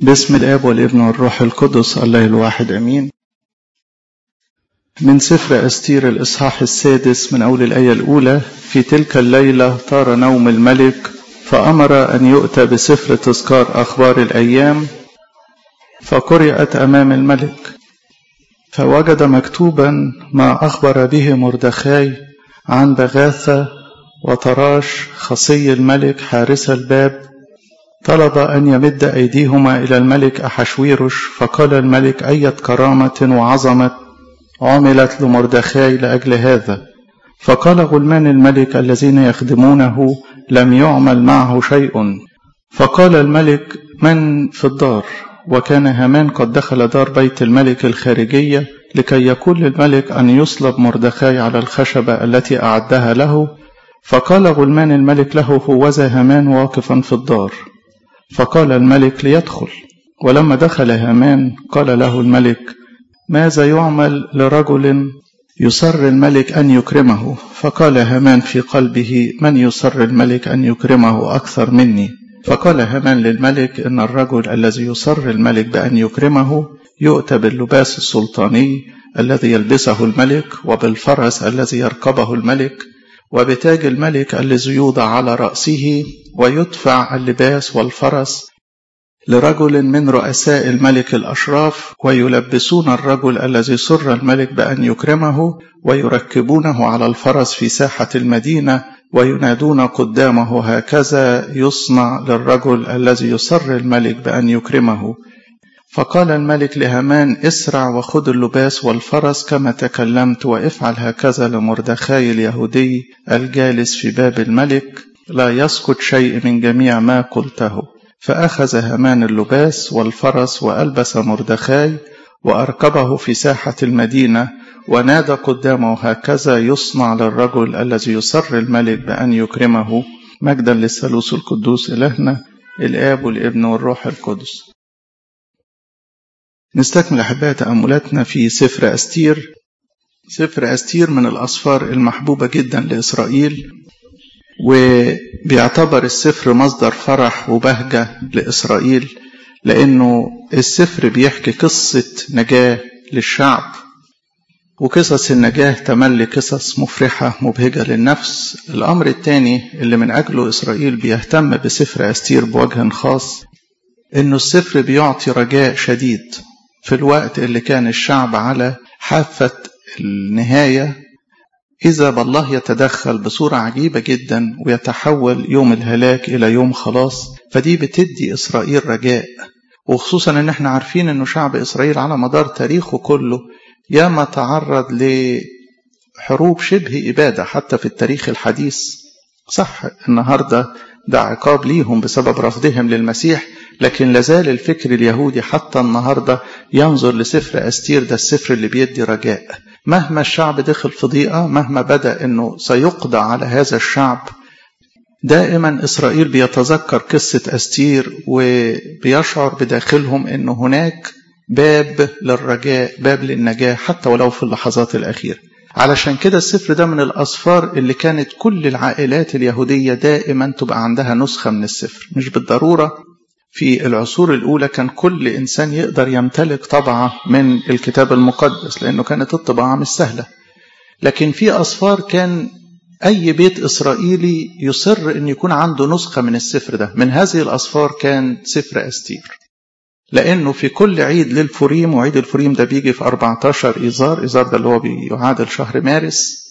باسم الآب والابن والروح القدس الله الواحد أمين من سفر أستير الإصحاح السادس من أول الآية الأولى في تلك الليلة طار نوم الملك فأمر أن يؤتى بسفر تذكار أخبار الأيام فقرأت أمام الملك فوجد مكتوبا ما أخبر به مردخاي عن بغاثة وتراش خصي الملك حارس الباب طلب أن يمد أيديهما إلى الملك أحشويرش فقال الملك أية كرامة وعظمة عملت لمردخاي لأجل هذا فقال غلمان الملك الذين يخدمونه لم يعمل معه شيء فقال الملك من في الدار وكان هامان قد دخل دار بيت الملك الخارجية لكي يقول للملك أن يصلب مردخاي على الخشبة التي أعدها له فقال غلمان الملك له هوذا هامان واقفا في الدار فقال الملك ليدخل ولما دخل هامان قال له الملك ماذا يعمل لرجل يصر الملك أن يكرمه فقال هامان في قلبه من يصر الملك أن يكرمه أكثر مني فقال هامان للملك إن الرجل الذي يصر الملك بأن يكرمه يؤتى باللباس السلطاني الذي يلبسه الملك وبالفرس الذي يركبه الملك وبتاج الملك الذي يوضع على رأسه ويدفع اللباس والفرس لرجل من رؤساء الملك الأشراف ويلبسون الرجل الذي سر الملك بأن يكرمه ويركبونه على الفرس في ساحة المدينة وينادون قدامه هكذا يصنع للرجل الذي يسر الملك بأن يكرمه فقال الملك لهامان اسرع وخذ اللباس والفرس كما تكلمت وافعل هكذا لمردخاي اليهودي الجالس في باب الملك لا يسقط شيء من جميع ما قلته فأخذ هامان اللباس والفرس وألبس مردخاي وأركبه في ساحة المدينة ونادى قدامه هكذا يصنع للرجل الذي يسر الملك بأن يكرمه مجدا للثالوث القدوس إلهنا الآب والابن والروح القدس نستكمل أحباء تأملاتنا في سفر أستير سفر أستير من الأسفار المحبوبة جدا لإسرائيل وبيعتبر السفر مصدر فرح وبهجة لإسرائيل لأنه السفر بيحكي قصة نجاة للشعب وقصص النجاة تملي قصص مفرحة مبهجة للنفس الأمر الثاني اللي من أجله إسرائيل بيهتم بسفر أستير بوجه خاص إنه السفر بيعطي رجاء شديد في الوقت اللي كان الشعب على حافة النهاية إذا بالله يتدخل بصورة عجيبة جدا ويتحول يوم الهلاك إلى يوم خلاص فدي بتدي إسرائيل رجاء وخصوصا إن احنا عارفين إنه شعب إسرائيل على مدار تاريخه كله ياما تعرض لحروب شبه إبادة حتى في التاريخ الحديث صح النهاردة ده عقاب ليهم بسبب رفضهم للمسيح لكن لازال الفكر اليهودي حتى النهاردة ينظر لسفر أستير ده السفر اللي بيدي رجاء مهما الشعب دخل في ضيقة مهما بدأ أنه سيقضى على هذا الشعب دائما إسرائيل بيتذكر قصة أستير وبيشعر بداخلهم أن هناك باب للرجاء باب للنجاة حتى ولو في اللحظات الأخيرة علشان كده السفر ده من الأسفار اللي كانت كل العائلات اليهودية دائما تبقى عندها نسخة من السفر مش بالضرورة في العصور الأولى كان كل إنسان يقدر يمتلك طبعة من الكتاب المقدس لأنه كانت الطباعة مش سهلة لكن في أسفار كان أي بيت إسرائيلي يصر أن يكون عنده نسخة من السفر ده من هذه الأسفار كان سفر أستير لأنه في كل عيد للفريم وعيد الفريم ده بيجي في 14 إيزار إيزار ده اللي هو بيعادل شهر مارس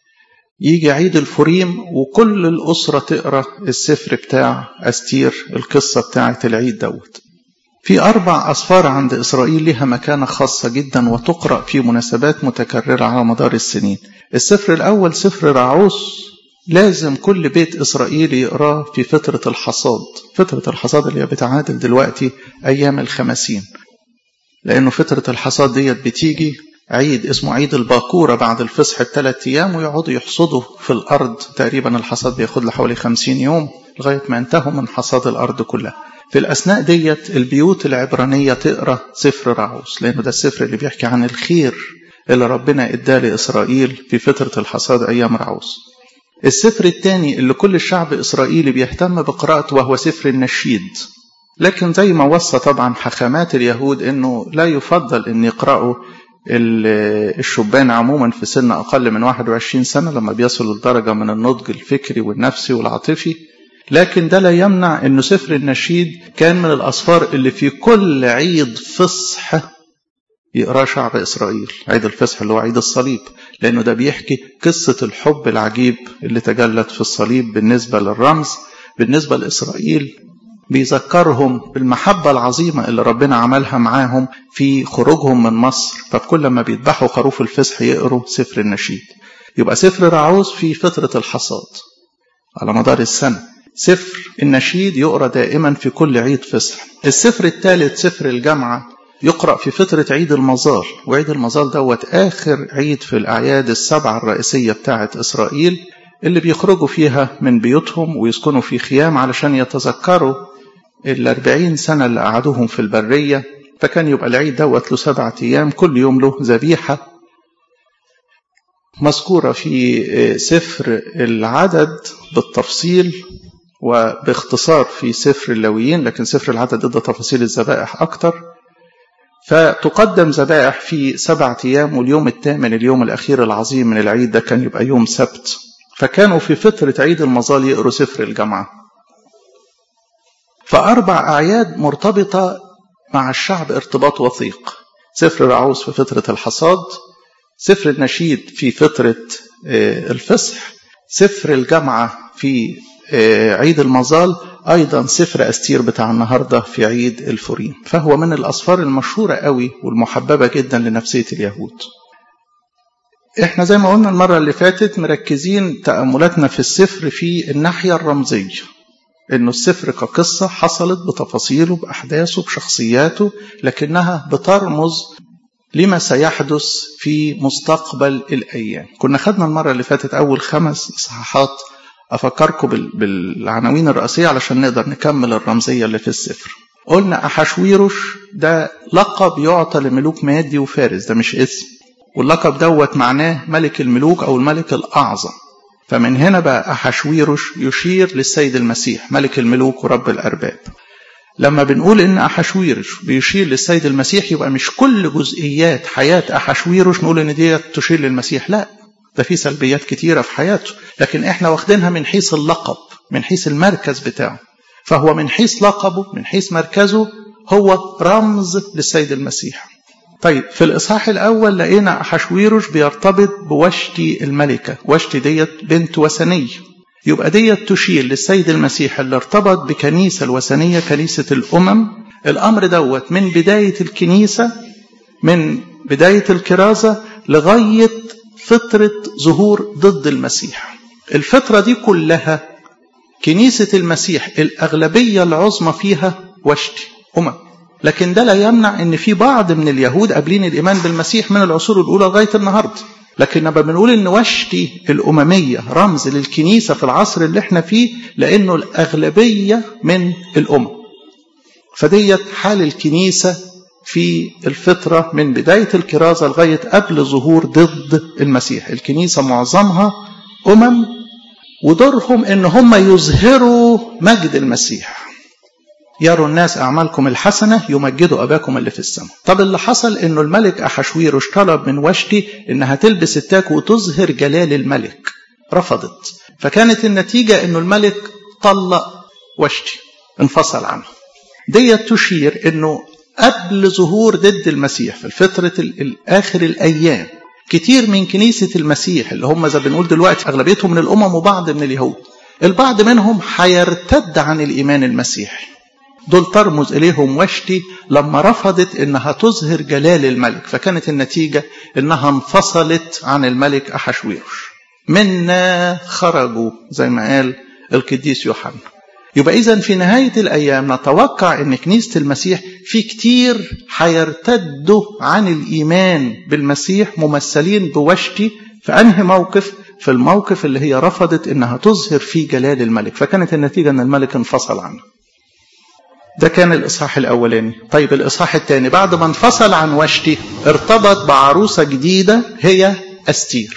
يجي عيد الفريم وكل الأسرة تقرأ السفر بتاع أستير القصة بتاعة العيد دوت في أربع أسفار عند إسرائيل لها مكانة خاصة جدا وتقرأ في مناسبات متكررة على مدار السنين السفر الأول سفر رعوس لازم كل بيت إسرائيلي يقراه في فترة الحصاد فترة الحصاد اللي هي بتعادل دلوقتي أيام الخمسين لأنه فترة الحصاد ديت بتيجي عيد اسمه عيد الباكورة بعد الفصح بثلاث أيام ويقعدوا يحصدوا في الأرض تقريبا الحصاد بياخد له حوالي خمسين يوم لغاية ما انتهوا من حصاد الأرض كلها في الأثناء ديت البيوت العبرانية تقرأ سفر رعوس لأنه ده السفر اللي بيحكي عن الخير اللي ربنا اداه لإسرائيل في فترة الحصاد أيام رعوس السفر الثاني اللي كل الشعب الإسرائيلي بيهتم بقراءته وهو سفر النشيد لكن زي ما وصى طبعا حكمات اليهود انه لا يفضل ان يقرأوا الشبان عموما في سن اقل من 21 سنة لما بيصلوا لدرجة من النضج الفكري والنفسي والعاطفي لكن ده لا يمنع انه سفر النشيد كان من الاسفار اللي في كل عيد فصح يقراه شعب اسرائيل عيد الفصح اللي هو عيد الصليب لانه ده بيحكي قصة الحب العجيب اللي تجلت في الصليب بالنسبة للرمز بالنسبة لإسرائيل بيذكرهم بالمحبة العظيمة اللي ربنا عملها معاهم في خروجهم من مصر فكل ما بيذبحوا خروف الفصح يقروا سفر النشيد يبقى سفر رعوز في فترة الحصاد على مدار السنة سفر النشيد يقرأ دائما في كل عيد فصح السفر الثالث سفر الجامعة يقرأ في فترة عيد المظال وعيد المظال دوت آخر عيد في الأعياد السبعة الرئيسية بتاعة إسرائيل اللي بيخرجوا فيها من بيوتهم ويسكنوا في خيام علشان يتذكروا الأربعين سنة اللي قعدوهم في البرية فكان يبقى العيد دوت له سبعة أيام كل يوم له ذبيحة مذكورة في سفر العدد بالتفصيل وباختصار في سفر اللويين لكن سفر العدد ادى تفاصيل الذبائح أكتر فتقدم ذبائح في سبعة أيام واليوم الثامن اليوم الأخير العظيم من العيد ده كان يبقى يوم سبت فكانوا في فترة عيد المظال يقروا سفر الجامعة فأربع أعياد مرتبطة مع الشعب ارتباط وثيق سفر رعوز في فترة الحصاد سفر النشيد في فترة الفصح سفر الجامعة في عيد المظال أيضا سفر أستير بتاع النهاردة في عيد الفورين فهو من الأسفار المشهورة قوي والمحببة جدا لنفسية اليهود احنا زي ما قلنا المرة اللي فاتت مركزين تأملاتنا في السفر في الناحية الرمزية انه السفر كقصة حصلت بتفاصيله بأحداثه بشخصياته لكنها بترمز لما سيحدث في مستقبل الأيام كنا خدنا المرة اللي فاتت أول خمس إصحاحات أفكركم بالعناوين الرئيسية علشان نقدر نكمل الرمزية اللي في السفر قلنا أحشويروش ده لقب يعطى لملوك مادي وفارس ده مش اسم واللقب دوت معناه ملك الملوك أو الملك الأعظم فمن هنا بقى أحشويروش يشير للسيد المسيح ملك الملوك ورب الأرباب لما بنقول إن أحشويروش بيشير للسيد المسيح يبقى مش كل جزئيات حياة أحشويروش نقول إن دي تشير للمسيح لا ده في سلبيات كتيرة في حياته لكن احنا واخدينها من حيث اللقب من حيث المركز بتاعه فهو من حيث لقبه من حيث مركزه هو رمز للسيد المسيح طيب في الإصحاح الأول لقينا أحشويروش بيرتبط بوشتي الملكة وشتي ديت بنت وثنية يبقى ديت تشير للسيد المسيح اللي ارتبط بكنيسة الوثنية كنيسة الأمم الأمر دوت من بداية الكنيسة من بداية الكرازة لغاية فترة ظهور ضد المسيح الفترة دي كلها كنيسة المسيح الأغلبية العظمى فيها وشتي أمم لكن ده لا يمنع ان في بعض من اليهود قابلين الايمان بالمسيح من العصور الاولى لغايه النهارده لكن لما بنقول ان وشتي الامميه رمز للكنيسه في العصر اللي احنا فيه لانه الاغلبيه من الامم فديت حال الكنيسه في الفترة من بداية الكرازة لغاية قبل ظهور ضد المسيح الكنيسة معظمها أمم ودورهم إن هم يظهروا مجد المسيح يروا الناس أعمالكم الحسنة يمجدوا أباكم اللي في السماء طب اللي حصل إنه الملك أحشويروش طلب من وشتي إنها تلبس التاج وتظهر جلال الملك رفضت فكانت النتيجة إنه الملك طلق وشتي انفصل عنه ديت تشير إنه قبل ظهور ضد المسيح في فترة آخر الأيام كتير من كنيسة المسيح اللي هم زي بنقول دلوقتي أغلبيتهم من الأمم وبعض من اليهود البعض منهم هيرتد عن الإيمان المسيحي دول ترمز إليهم وشتي لما رفضت إنها تظهر جلال الملك فكانت النتيجة إنها انفصلت عن الملك أحشويروش منا خرجوا زي ما قال القديس يوحنا يبقى إذا في نهاية الأيام نتوقع إن كنيسة المسيح في كتير هيرتدوا عن الإيمان بالمسيح ممثلين بوشتي في أنهي موقف في الموقف اللي هي رفضت إنها تظهر فيه جلال الملك فكانت النتيجة إن الملك انفصل عنه ده كان الإصحاح الأولاني طيب الإصحاح الثاني بعد ما انفصل عن وشتي ارتبط بعروسة جديدة هي أستير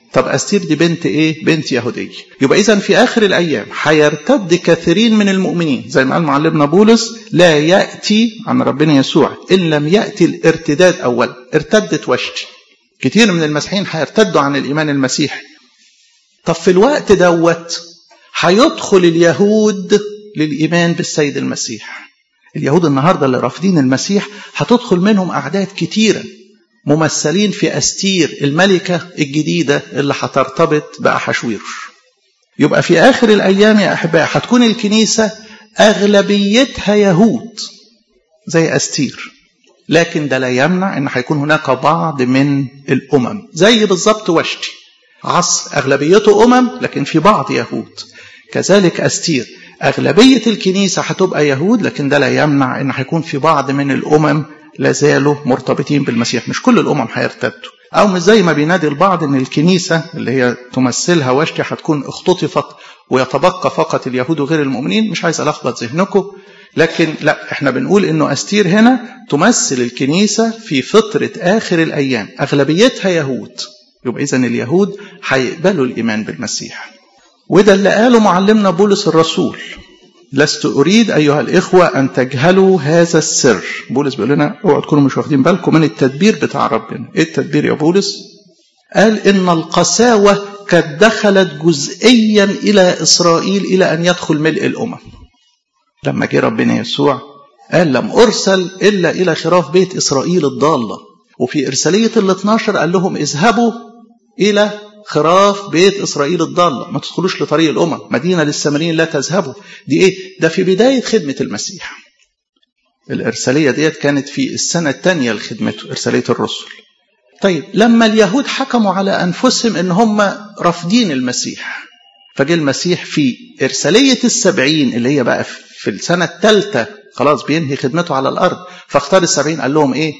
طب أستير دي بنت إيه؟ بنت يهودية يبقى إذا في آخر الأيام هيرتد كثيرين من المؤمنين زي ما قال معلمنا بولس لا يأتي عن ربنا يسوع إن لم يأتي الارتداد أولا ارتدت وشتي كتير من المسيحيين هيرتدوا عن الإيمان المسيحي طب في الوقت دوت هيدخل اليهود للإيمان بالسيد المسيح اليهود النهاردة اللي رافضين المسيح هتدخل منهم أعداد كتيرة ممثلين في أستير الملكة الجديدة اللي هترتبط بأحشويروش يبقى في آخر الأيام يا أحباء هتكون الكنيسة أغلبيتها يهود زي أستير لكن ده لا يمنع أن هيكون هناك بعض من الأمم زي بالظبط وشتي عصر أغلبيته أمم لكن في بعض يهود كذلك أستير أغلبية الكنيسة هتبقى يهود لكن ده لا يمنع أن هيكون في بعض من الأمم لازالوا مرتبطين بالمسيح مش كل الأمم هيرتدوا أو مش زي ما بينادي البعض أن الكنيسة اللي هي تمثلها وشتي هتكون اختطفت ويتبقى فقط اليهود وغير المؤمنين مش عايز ألخبط ذهنكم لكن لا احنا بنقول انه استير هنا تمثل الكنيسة في فترة آخر الأيام أغلبيتها يهود يبقى إذا اليهود هيقبلوا الإيمان بالمسيح وده اللي قاله معلمنا بولس الرسول لست أريد أيها الإخوة أن تجهلوا هذا السر بولس بيقول لنا اوعوا تكونوا مش واخدين بالكم من التدبير بتاع ربنا إيه التدبير يا بولس قال إن القساوة قد دخلت جزئيا إلى إسرائيل إلى أن يدخل ملء الأمم لما جه ربنا يسوع قال لم أرسل إلا إلى خراف بيت إسرائيل الضالة وفي إرسالية ال 12 قال لهم اذهبوا إلى خراف بيت إسرائيل الضالة ما تدخلوش لطريق الأمم مدينة للسامريين لا تذهبوا دي إيه ده في بداية خدمة المسيح الإرسالية ديت كانت في السنة الثانية لخدمته إرسالية الرسل طيب لما اليهود حكموا على أنفسهم إن هم رافضين المسيح فجاء المسيح في إرسالية السبعين اللي هي بقى في السنة الثالثة خلاص بينهي خدمته على الأرض فاختار السبعين قال لهم إيه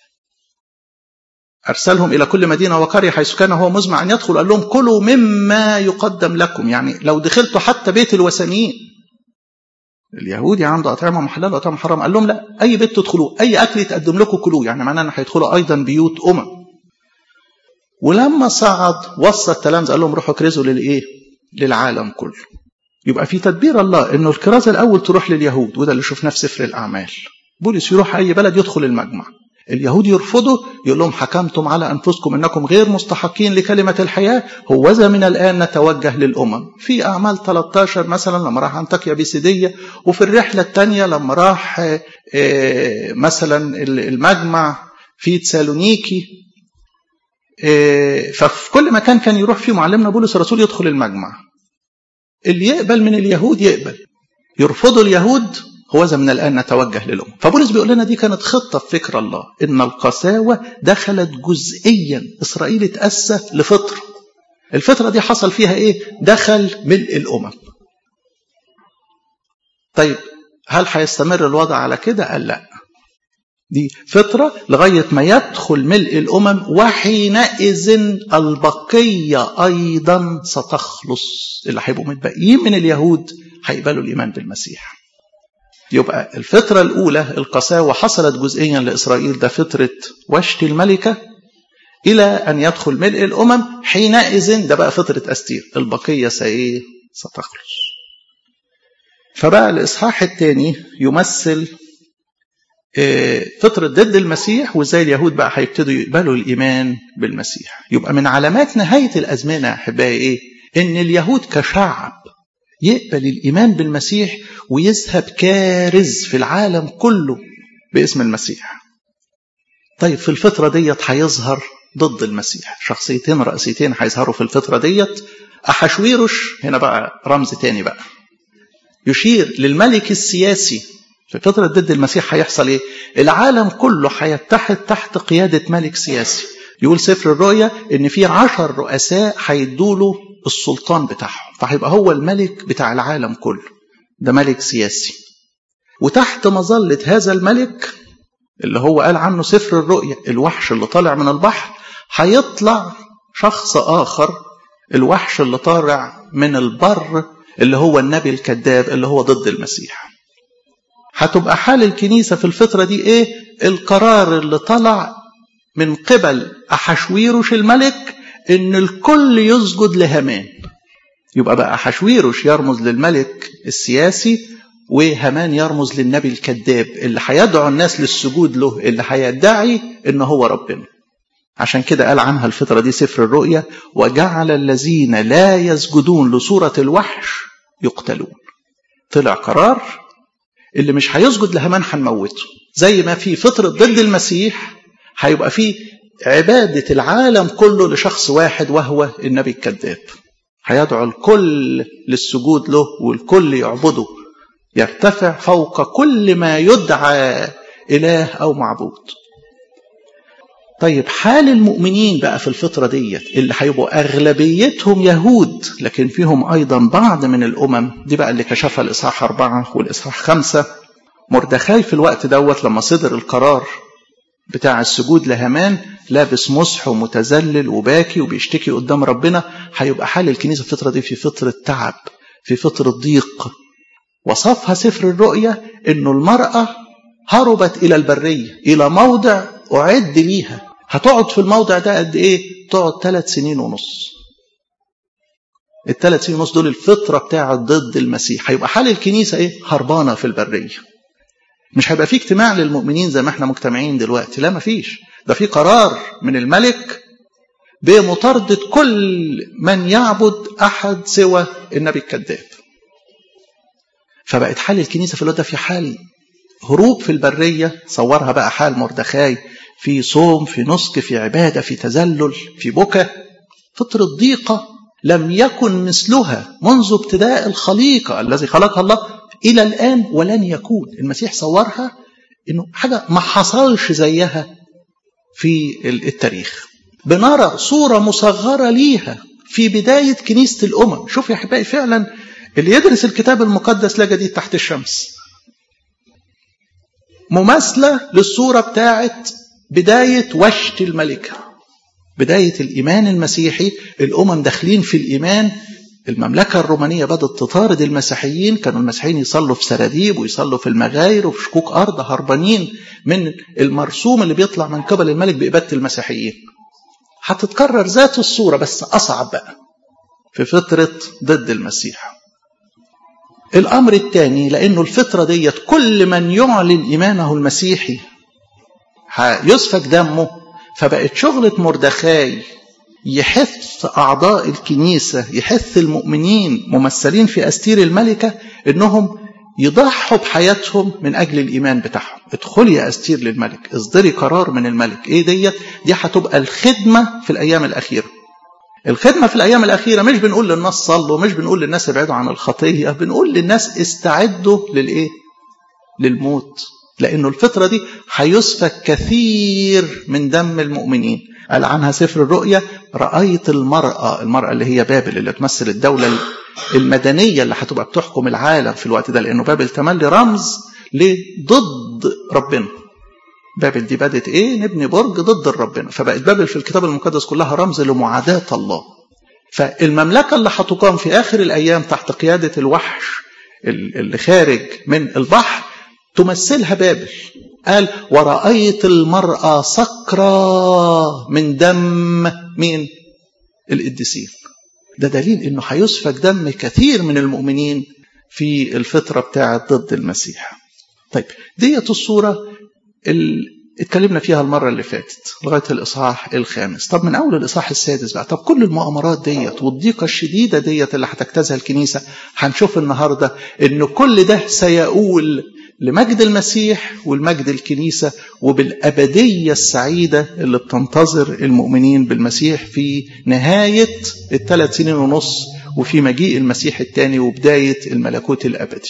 أرسلهم إلى كل مدينة وقرية حيث كان هو مزمع أن يدخل قال لهم كلوا مما يقدم لكم يعني لو دخلتوا حتى بيت الوثنيين اليهودي عنده أطعمة محللة وأطعمة محرمة قال لهم لا أي بيت تدخلوه أي أكل يتقدم لكم كلوه يعني معناه أن هيدخلوا أيضا بيوت أمم ولما صعد وصى التلامذة قال لهم روحوا كرزوا للإيه؟ للعالم كله يبقى في تدبير الله انه الكرازه الاول تروح لليهود وده اللي شفناه في سفر الاعمال بولس يروح اي بلد يدخل المجمع اليهود يرفضوا يقول لهم حكمتم على انفسكم انكم غير مستحقين لكلمه الحياه هوذا من الان نتوجه للامم في اعمال 13 مثلا لما راح انطاكيا بيسيديه وفي الرحله الثانيه لما راح مثلا المجمع في تسالونيكي ففي كل مكان كان يروح فيه معلمنا بولس الرسول يدخل المجمع اللي يقبل من اليهود يقبل يرفضوا اليهود هو من الآن نتوجه للأمم فبولس بيقول لنا دي كانت خطة في فكر الله إن القساوة دخلت جزئيا إسرائيل اتأسى لفطرة الفترة دي حصل فيها إيه دخل ملء الأمم طيب هل هيستمر الوضع على كده قال لا دي فترة لغاية ما يدخل ملء الأمم وحينئذ البقية أيضا ستخلص اللي هيبقوا متبقيين من اليهود هيقبلوا الإيمان بالمسيح يبقى الفترة الأولى القساوة حصلت جزئيا لإسرائيل ده فترة وشت الملكة إلى أن يدخل ملء الأمم حينئذ ده بقى فترة أستير البقية سإيه ستخلص فبقى الإصحاح الثاني يمثل فترة ضد المسيح وازاي اليهود بقى هيبتدوا يقبلوا الإيمان بالمسيح يبقى من علامات نهاية الأزمنة أحبائي إيه؟ إن اليهود كشعب يقبل الإيمان بالمسيح ويذهب كارز في العالم كله باسم المسيح طيب في الفترة ديت هيظهر ضد المسيح شخصيتين رئيسيتين هيظهروا في الفترة ديت أحشويرش هنا بقى رمز تاني بقى يشير للملك السياسي في فترة ضد المسيح هيحصل ايه؟ العالم كله هيتحد تحت قيادة ملك سياسي. يقول سفر الرؤيا ان في عشر رؤساء هيدوا له السلطان بتاعهم، فهيبقى هو الملك بتاع العالم كله. ده ملك سياسي. وتحت مظلة هذا الملك اللي هو قال عنه سفر الرؤيا الوحش اللي طالع من البحر هيطلع شخص آخر الوحش اللي طالع من البر اللي هو النبي الكذاب اللي هو ضد المسيح. هتبقى حال الكنيسة في الفترة دي ايه القرار اللي طلع من قبل أحشويروش الملك ان الكل يسجد لهامان يبقى بقى حشويروش يرمز للملك السياسي وهامان يرمز للنبي الكذاب اللي هيدعو الناس للسجود له اللي هيدعي ان هو ربنا عشان كده قال عنها الفترة دي سفر الرؤيا وجعل الذين لا يسجدون لصورة الوحش يقتلون طلع قرار اللي مش هيسجد لهامان هنموته زي ما في فترة ضد المسيح هيبقى في عبادة العالم كله لشخص واحد وهو النبي الكذاب هيدعو الكل للسجود له والكل يعبده يرتفع فوق كل ما يدعى إله أو معبود طيب حال المؤمنين بقى في الفترة ديت اللي هيبقوا أغلبيتهم يهود لكن فيهم أيضا بعض من الأمم دي بقى اللي كشفها الإصحاح أربعة والإصحاح خمسة مردخاي في الوقت دوت لما صدر القرار بتاع السجود لهامان لابس مسح ومتذلل وباكي وبيشتكي قدام ربنا هيبقى حال الكنيسة في الفترة دي في فترة تعب في فترة ضيق وصفها سفر الرؤيا انه المرأة هربت الى البرية الى موضع اعد ليها هتقعد في الموضع ده قد ايه تقعد ثلاث سنين ونص الثلاث سنين ونص دول الفترة بتاعة ضد المسيح هيبقى حال الكنيسة ايه هربانة في البرية مش هيبقى في اجتماع للمؤمنين زي ما احنا مجتمعين دلوقتي لا مفيش ده في قرار من الملك بمطاردة كل من يعبد أحد سوى النبي الكذاب فبقت حال الكنيسة في الوقت ده في حال هروب في البرية صورها بقى حال مردخاي في صوم في نسك في عبادة في تذلل في بكى فترة ضيقة لم يكن مثلها منذ ابتداء الخليقة الذي خلقها الله إلى الآن ولن يكون المسيح صورها إنه حاجة ما حصلش زيها في التاريخ بنرى صورة مصغرة ليها في بداية كنيسة الأمم شوف يا أحبائي فعلا اللي يدرس الكتاب المقدس لا جديد تحت الشمس مماثلة للصورة بتاعت بداية وشت الملكة بداية الإيمان المسيحي الأمم داخلين في الإيمان المملكة الرومانية بدأت تطارد المسيحيين كانوا المسيحيين يصلوا في سراديب ويصلوا في المغاير وفي شكوك أرض هربانين من المرسوم اللي بيطلع من قبل الملك بإبادة المسيحيين هتتكرر ذات الصورة بس أصعب بقى في فترة ضد المسيح الأمر الثاني لأنه الفترة ديت كل من يعلن إيمانه المسيحي يسفك دمه فبقت شغلة مردخاي يحث أعضاء الكنيسة يحث المؤمنين ممثلين في أستير الملكة إنهم يضحوا بحياتهم من أجل الإيمان بتاعهم ادخلي يا أستير للملك اصدري قرار من الملك إيه ديت دي هتبقى الخدمة في الأيام الأخيرة الخدمة في الأيام الأخيرة مش بنقول للناس صلوا مش بنقول للناس ابعدوا عن الخطية بنقول للناس استعدوا للإيه للموت لأنه الفترة دي هيسفك كثير من دم المؤمنين قال عنها سفر الرؤيا رأيت المرأة المرأة اللي هي بابل اللي تمثل الدولة المدنية اللي هتبقى بتحكم العالم في الوقت ده لأنه بابل تملي رمز لضد ربنا بابل دي بدت ايه نبني برج ضد ربنا فبقت بابل في الكتاب المقدس كلها رمز لمعاداة الله فالمملكة اللي هتقام في آخر الأيام تحت قيادة الوحش اللي خارج من البحر تمثلها بابل قال ورأيت المرأة سكرة من دم مين القديسين ده دليل انه هيسفك دم كثير من المؤمنين في الفترة بتاعة ضد المسيح طيب ديت الصورة اللي اتكلمنا فيها المرة اللي فاتت لغاية الإصحاح الخامس طب من أول الإصحاح السادس بقى طب كل المؤامرات ديت والضيقة الشديدة ديت اللي هتجتازها الكنيسة هنشوف النهاردة إن كل ده سيؤول لمجد المسيح والمجد الكنيسة وبالأبدية السعيدة اللي بتنتظر المؤمنين بالمسيح في نهاية الثلاث سنين ونص وفي مجيء المسيح الثاني وبداية الملكوت الأبدي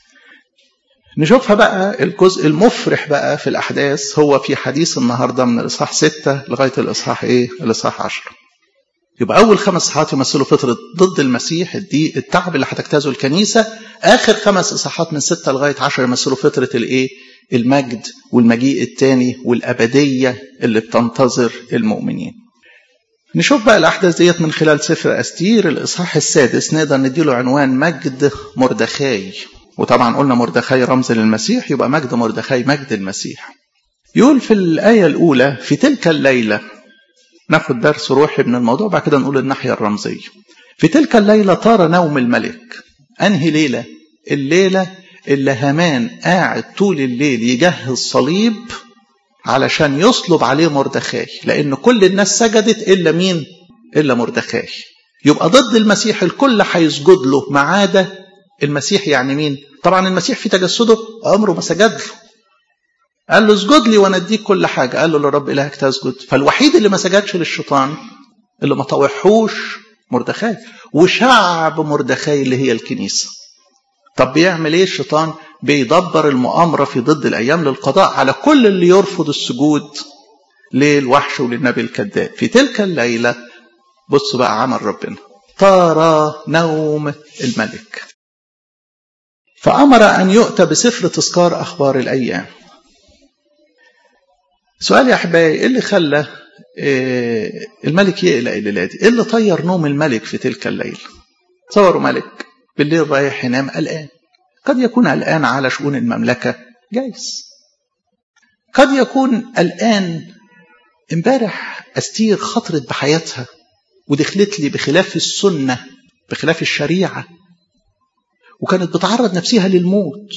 نشوفها بقى الجزء المفرح بقى في الأحداث هو في حديث النهاردة من الإصحاح ستة لغاية الإصحاح إيه؟ الإصحاح عشرة. يبقى أول خمس إصحاحات يمثلوا فترة ضد المسيح دي التعب اللي هتجتازه الكنيسة آخر خمس إصحاحات من ستة لغاية عشرة يمثلوا فترة الإيه؟ المجد والمجيء الثاني والأبدية اللي بتنتظر المؤمنين. نشوف بقى الأحداث ديت من خلال سفر أستير الإصحاح السادس نقدر نديله عنوان مجد مردخاي وطبعا قلنا مردخاي رمز للمسيح يبقى مجد مردخاي مجد المسيح يقول في الآية الأولى في تلك الليلة ناخد درس روحي من الموضوع بعد كده نقول الناحية الرمزية في تلك الليلة طار نوم الملك أنهي ليلة الليلة اللي هامان قاعد طول الليل يجهز صليب علشان يصلب عليه مردخاي لأن كل الناس سجدت إلا مين إلا مردخاي يبقى ضد المسيح الكل هيسجد له ما عدا المسيح يعني مين طبعا المسيح في تجسده عمره ما سجد له قال له اسجد لي وانا اديك كل حاجه قال له لرب الهك تسجد فالوحيد اللي ما سجدش للشيطان اللي ما طوحوش مردخاي وشعب مردخاي اللي هي الكنيسه طب بيعمل ايه الشيطان بيدبر المؤامره في ضد الايام للقضاء على كل اللي يرفض السجود للوحش وللنبي الكذاب في تلك الليله بص بقى عمل ربنا طار نوم الملك فأمر أن يؤتى بسفر تذكار أخبار الأيام سؤال يا أحبائي إيه اللي خلى الملك يقلق الليلة دي؟ إيه اللي طير نوم الملك في تلك الليلة؟ تصوروا ملك بالليل رايح ينام قلقان قد يكون قلقان على شؤون المملكة جايز قد يكون قلقان امبارح أستير خطرت بحياتها ودخلت لي بخلاف السنة بخلاف الشريعة وكانت بتعرض نفسها للموت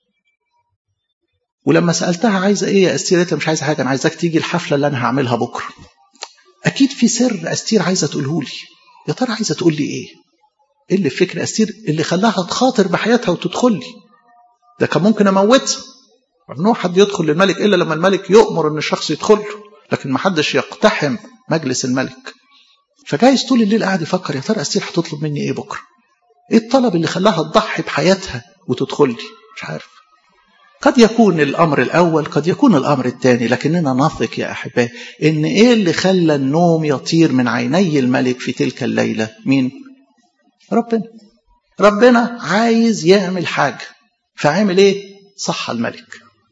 ولما سألتها عايزة ايه يا أستير قالت مش عايزة حاجة أنا عايزاك تيجي الحفلة اللي أنا هعملها بكرة أكيد في سر أستير عايزة تقوله لي يا ترى عايزة تقول لي ايه ايه اللي في فكر أستير اللي خلاها تخاطر بحياتها وتدخل لي ده كان ممكن أموتها ممنوع حد يدخل للملك إلا لما الملك يؤمر إن الشخص يدخل له لكن ما حدش يقتحم مجلس الملك فجايز طول الليل قاعد يفكر يا ترى أستير هتطلب مني ايه بكره ايه الطلب اللي خلاها تضحي بحياتها وتدخل لي مش عارف قد يكون الامر الاول قد يكون الامر الثاني لكننا نثق يا احبائي ان ايه اللي خلى النوم يطير من عيني الملك في تلك الليله مين ربنا ربنا عايز يعمل حاجه فعمل ايه صح الملك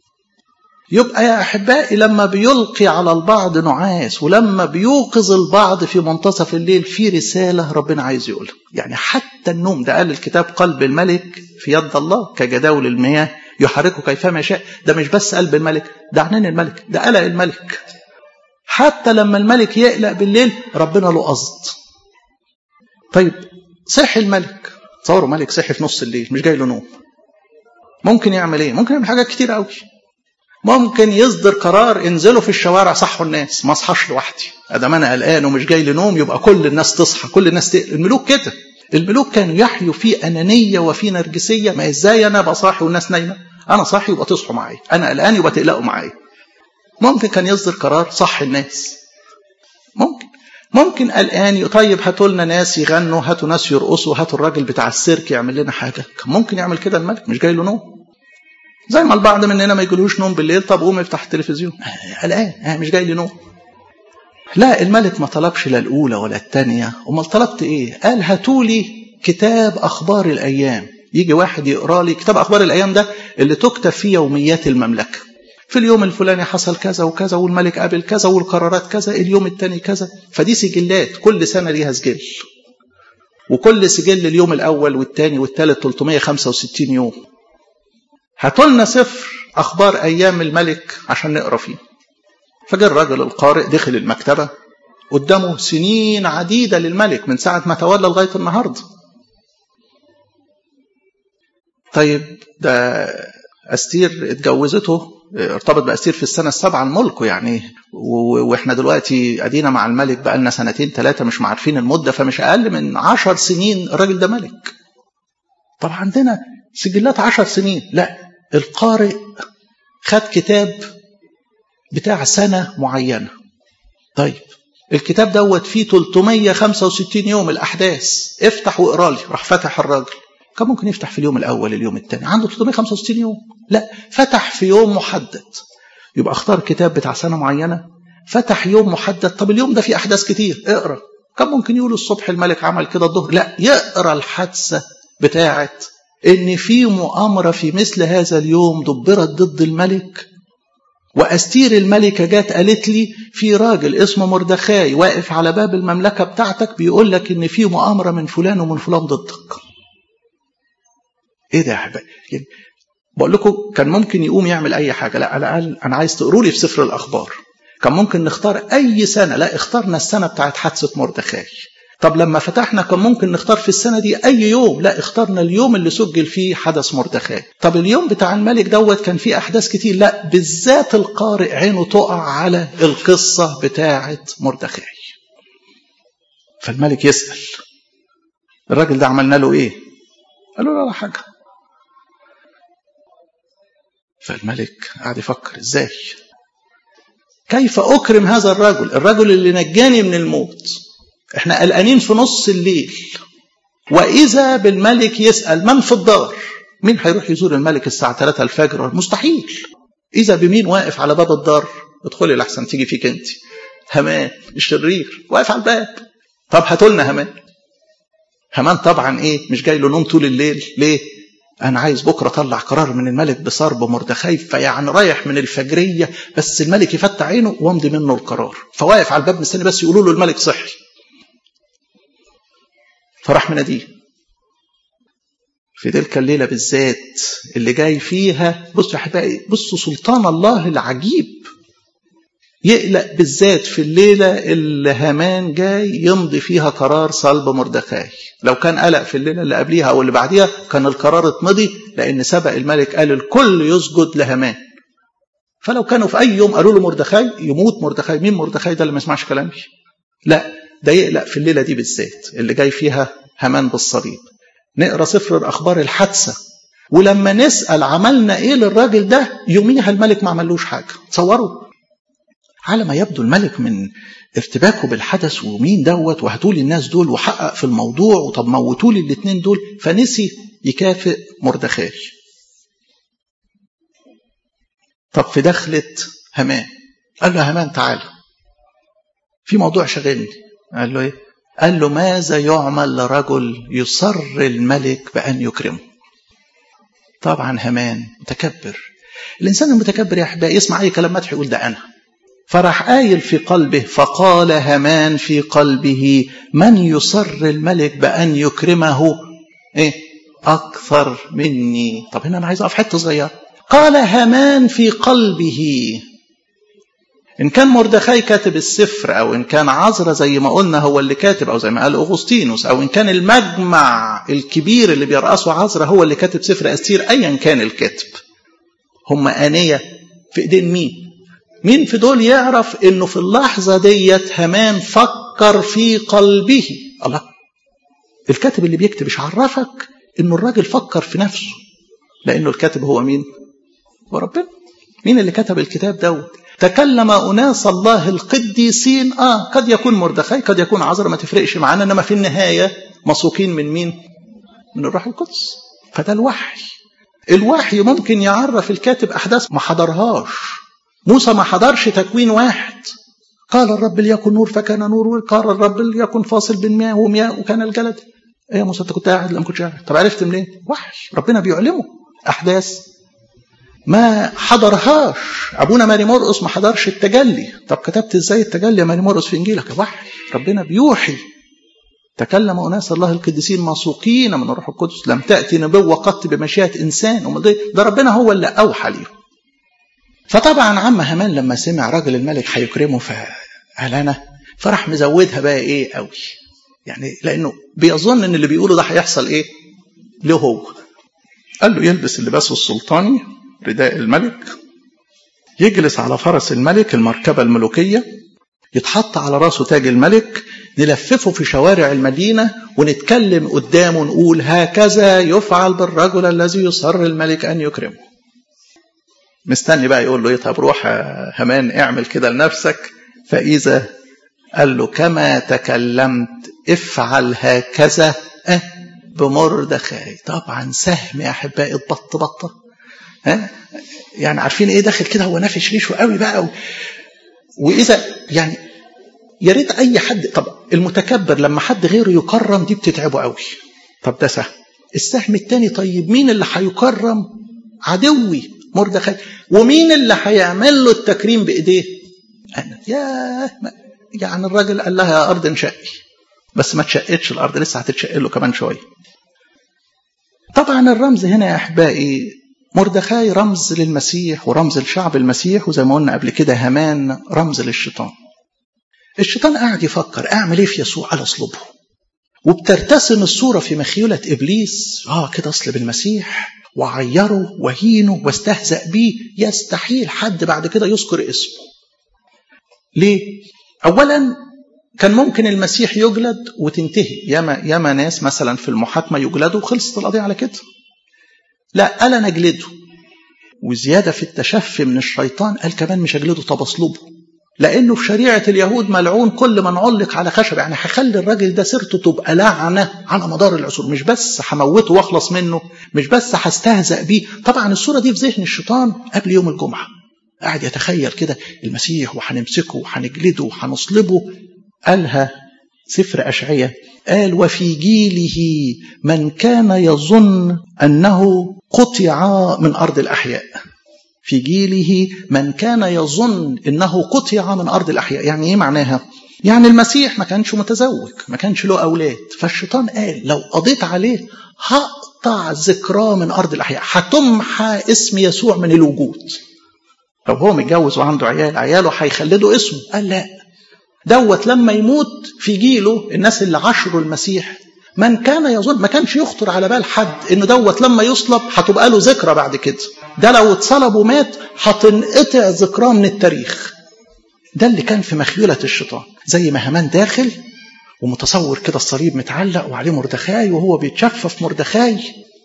يبقى يا احبائي لما بيلقي على البعض نعاس ولما بيوقظ البعض في منتصف الليل في رساله ربنا عايز يقولها يعني حتى النوم ده قال الكتاب قلب الملك في يد الله كجداول المياه يحركه كيفما يشاء ده مش بس قلب الملك ده عينين الملك ده قلق الملك حتى لما الملك يقلق بالليل ربنا له قصد طيب صحي الملك تصوروا ملك صحي في نص الليل مش جاي له نوم ممكن يعمل ايه ممكن يعمل حاجات كتير قوي ممكن يصدر قرار انزلوا في الشوارع صحوا الناس ما اصحاش لوحدي ادام انا قلقان ومش جاي لي نوم يبقى كل الناس تصحى كل الناس تقل. الملوك كده الملوك كانوا يحيوا في انانيه وفي نرجسيه ما ازاي انا ابقى صاحي والناس نايمه انا صاحي يبقى تصحوا معايا انا قلقان يبقى تقلقوا معايا ممكن كان يصدر قرار صح الناس ممكن ممكن قلقان طيب هاتوا لنا ناس يغنوا هاتوا ناس يرقصوا هاتوا الراجل بتاع السيرك يعمل لنا حاجه كان ممكن يعمل كده الملك مش جاي له نوم زي ما البعض مننا ما يجيلوش نوم بالليل طب قوم افتح التلفزيون قلقان آه مش جاي لي نوم لا الملك ما طلبش لا الاولى ولا الثانيه امال طلبت ايه قال هاتوا لي كتاب اخبار الايام يجي واحد يقرا لي كتاب اخبار الايام ده اللي تكتب فيه يوميات المملكه في اليوم الفلاني حصل كذا وكذا والملك قابل كذا والقرارات كذا اليوم الثاني كذا فدي سجلات كل سنه ليها سجل وكل سجل اليوم الاول والثاني والثالث 365 يوم هاتوا لنا سفر اخبار ايام الملك عشان نقرا فيه فجاء الراجل القارئ دخل المكتبه قدامه سنين عديده للملك من ساعه ما تولى لغايه النهارده طيب ده استير اتجوزته ارتبط باستير في السنه السابعه لملكه يعني واحنا دلوقتي ادينا مع الملك بقالنا سنتين ثلاثه مش عارفين المده فمش اقل من عشر سنين الراجل ده ملك طب عندنا سجلات عشر سنين لا القارئ خد كتاب بتاع سنه معينه طيب الكتاب دوت فيه 365 يوم الاحداث افتح واقرا لي راح فتح الراجل كان ممكن يفتح في اليوم الاول اليوم الثاني عنده 365 يوم لا فتح في يوم محدد يبقى اختار كتاب بتاع سنه معينه فتح يوم محدد طب اليوم ده فيه احداث كتير اقرا كان ممكن يقول الصبح الملك عمل كده الظهر لا يقرا الحادثه بتاعه ان في مؤامره في مثل هذا اليوم دبرت ضد الملك واستير الملكه جات قالت لي في راجل اسمه مردخاي واقف على باب المملكه بتاعتك بيقول لك ان في مؤامره من فلان ومن فلان ضدك ايه ده يا حبايبي يعني بقول لكم كان ممكن يقوم يعمل اي حاجه لا انا قال انا عايز تقروا لي في سفر الاخبار كان ممكن نختار أي سنة لا اخترنا السنة بتاعت حادثة مردخاي طب لما فتحنا كان ممكن نختار في السنة دي أي يوم لا اخترنا اليوم اللي سجل فيه حدث مردخاي طب اليوم بتاع الملك دوت كان فيه أحداث كتير لا بالذات القارئ عينه تقع على القصة بتاعة مردخاي فالملك يسأل الراجل ده عملنا له ايه قال له لا لا حاجة فالملك قعد يفكر ازاي كيف أكرم هذا الرجل الرجل اللي نجاني من الموت احنا قلقانين في نص الليل وإذا بالملك يسأل من في الدار مين هيروح يزور الملك الساعة 3 الفجر مستحيل إذا بمين واقف على باب الدار ادخلي لحسن تيجي فيك انت همان الشرير واقف على الباب طب هاتوا لنا همان همان طبعا ايه مش جاي له نوم طول الليل ليه انا عايز بكره اطلع قرار من الملك بصرب مردخاي فيعني رايح من الفجريه بس الملك يفتح عينه وامضي منه القرار فواقف على الباب مستني بس يقولوا له الملك صحي فراح مناديه في تلك الليله بالذات اللي جاي فيها بصوا يا احبائي بصوا سلطان الله العجيب يقلق بالذات في الليله اللي هامان جاي يمضي فيها قرار صلب مردخاي لو كان قلق في الليله اللي قبليها او اللي بعديها كان القرار اتمضي لان سبق الملك قال الكل يسجد لهامان فلو كانوا في اي يوم قالوا له مردخاي يموت مردخاي مين مردخاي ده اللي ما يسمعش كلامي لا ده يقلق في الليله دي بالذات اللي جاي فيها هامان بالصليب نقرا سفر الاخبار الحادثه ولما نسال عملنا ايه للراجل ده يوميها الملك ما عملوش حاجه تصوروا على ما يبدو الملك من ارتباكه بالحدث ومين دوت وهاتولي الناس دول وحقق في الموضوع وطب موتولي الاثنين دول فنسي يكافئ مردخاي طب في دخلة همان قال له همان تعالى في موضوع شغلني قال له ايه قال له ماذا يعمل لرجل يصر الملك بأن يكرمه طبعا همان متكبر الإنسان المتكبر يا أحبائي يسمع أي كلام مدح يقول ده أنا فراح قايل في قلبه فقال همان في قلبه من يصر الملك بأن يكرمه إيه أكثر مني طب هنا أنا عايز أقف حتة صغيرة قال همان في قلبه إن كان مردخاي كاتب السفر أو إن كان عزرا زي ما قلنا هو اللي كاتب أو زي ما قال أغسطينوس أو إن كان المجمع الكبير اللي بيرأسه عزرا هو اللي كاتب سفر أستير أيا كان الكاتب هم آنية في إيدين مين مين في دول يعرف إنه في اللحظة ديت همان فكر في قلبه الله الكاتب اللي بيكتب مش عرفك إنه الراجل فكر في نفسه لأنه الكاتب هو مين هو ربنا مين اللي كتب الكتاب دوت تكلم أناس الله القديسين آه قد يكون مردخاي قد يكون عذر ما تفرقش معانا إنما في النهاية مسوقين من مين من الروح القدس فده الوحي الوحي ممكن يعرف الكاتب أحداث ما حضرهاش موسى ما حضرش تكوين واحد قال الرب ليكن نور فكان نور قال الرب ليكن فاصل بين مياه ومياه وكان الجلد ايه يا موسى انت كنت قاعد لا ما كنتش قاعد طب عرفت منين وحي ربنا بيعلمه احداث ما حضرهاش ابونا ماري مرقس ما حضرش التجلي طب كتبت ازاي التجلي يا ماري مرقس في انجيلك وحي ربنا بيوحي تكلم اناس الله القديسين مسوقين من الروح القدس لم تاتي نبوه قط بمشيئه انسان ده ربنا هو اللي اوحى ليهم فطبعا عم همان لما سمع راجل الملك هيكرمه فقال انا فراح مزودها بقى ايه قوي يعني لانه بيظن ان اللي بيقوله ده هيحصل ايه له هو قال له يلبس اللباس السلطاني رداء الملك يجلس على فرس الملك المركبة الملوكية يتحط على راسه تاج الملك نلففه في شوارع المدينة ونتكلم قدامه نقول هكذا يفعل بالرجل الذي يصر الملك أن يكرمه مستني بقى يقول له ايه طب روح همان اعمل كده لنفسك فإذا قال له كما تكلمت افعل هكذا اه بمردخاي طبعا سهم يا احبائي اتبط بطه ها يعني عارفين ايه داخل كده هو نافش ريشه قوي بقى و... واذا يعني يا ريت اي حد طب المتكبر لما حد غيره يكرم دي بتتعبه قوي طب ده سهم السهم الثاني طيب مين اللي هيكرم عدوي مردخاي ومين اللي هيعمل له التكريم بايديه انا يا يعني الراجل قال لها يا ارض انشقي بس ما تشقتش الارض لسه هتتشق له كمان شويه طبعا الرمز هنا يا احبائي مردخاي رمز للمسيح ورمز لشعب المسيح وزي ما قلنا قبل كده هامان رمز للشيطان الشيطان قاعد يفكر اعمل ايه في يسوع على اصلبه وبترتسم الصوره في مخيله ابليس اه كده اصلب المسيح وعيره وهينه واستهزأ بيه يستحيل حد بعد كده يذكر اسمه ليه اولا كان ممكن المسيح يجلد وتنتهي ياما ياما ناس مثلا في المحاكمه يجلدوا وخلصت القضيه على كده لا قال انا اجلده وزياده في التشفي من الشيطان قال كمان مش اجلده طب اصلبه لانه في شريعه اليهود ملعون كل من علق على خشب يعني هخلي الراجل ده سيرته تبقى لعنه على مدار العصور مش بس هموته واخلص منه مش بس هستهزأ بيه طبعا الصوره دي في ذهن الشيطان قبل يوم الجمعه قاعد يتخيل كده المسيح وهنمسكه وهنجلده وهنصلبه قالها سفر أشعية قال وفي جيله من كان يظن أنه قطع من أرض الأحياء في جيله من كان يظن أنه قطع من أرض الأحياء يعني إيه معناها يعني المسيح ما كانش متزوج ما كانش له أولاد فالشيطان قال لو قضيت عليه هقطع ذكراه من أرض الأحياء هتمحى اسم يسوع من الوجود لو هو متجوز وعنده عيال عياله هيخلدوا اسمه قال لا دوت لما يموت في جيله الناس اللي عاشروا المسيح من كان يظن ما كانش يخطر على بال حد انه دوت لما يصلب هتبقى له ذكرى بعد كده ده لو اتصلب ومات هتنقطع ذكراه من التاريخ ده اللي كان في مخيلة الشيطان زي ما همان داخل ومتصور كده الصليب متعلق وعليه مردخاي وهو بيتشفف مردخاي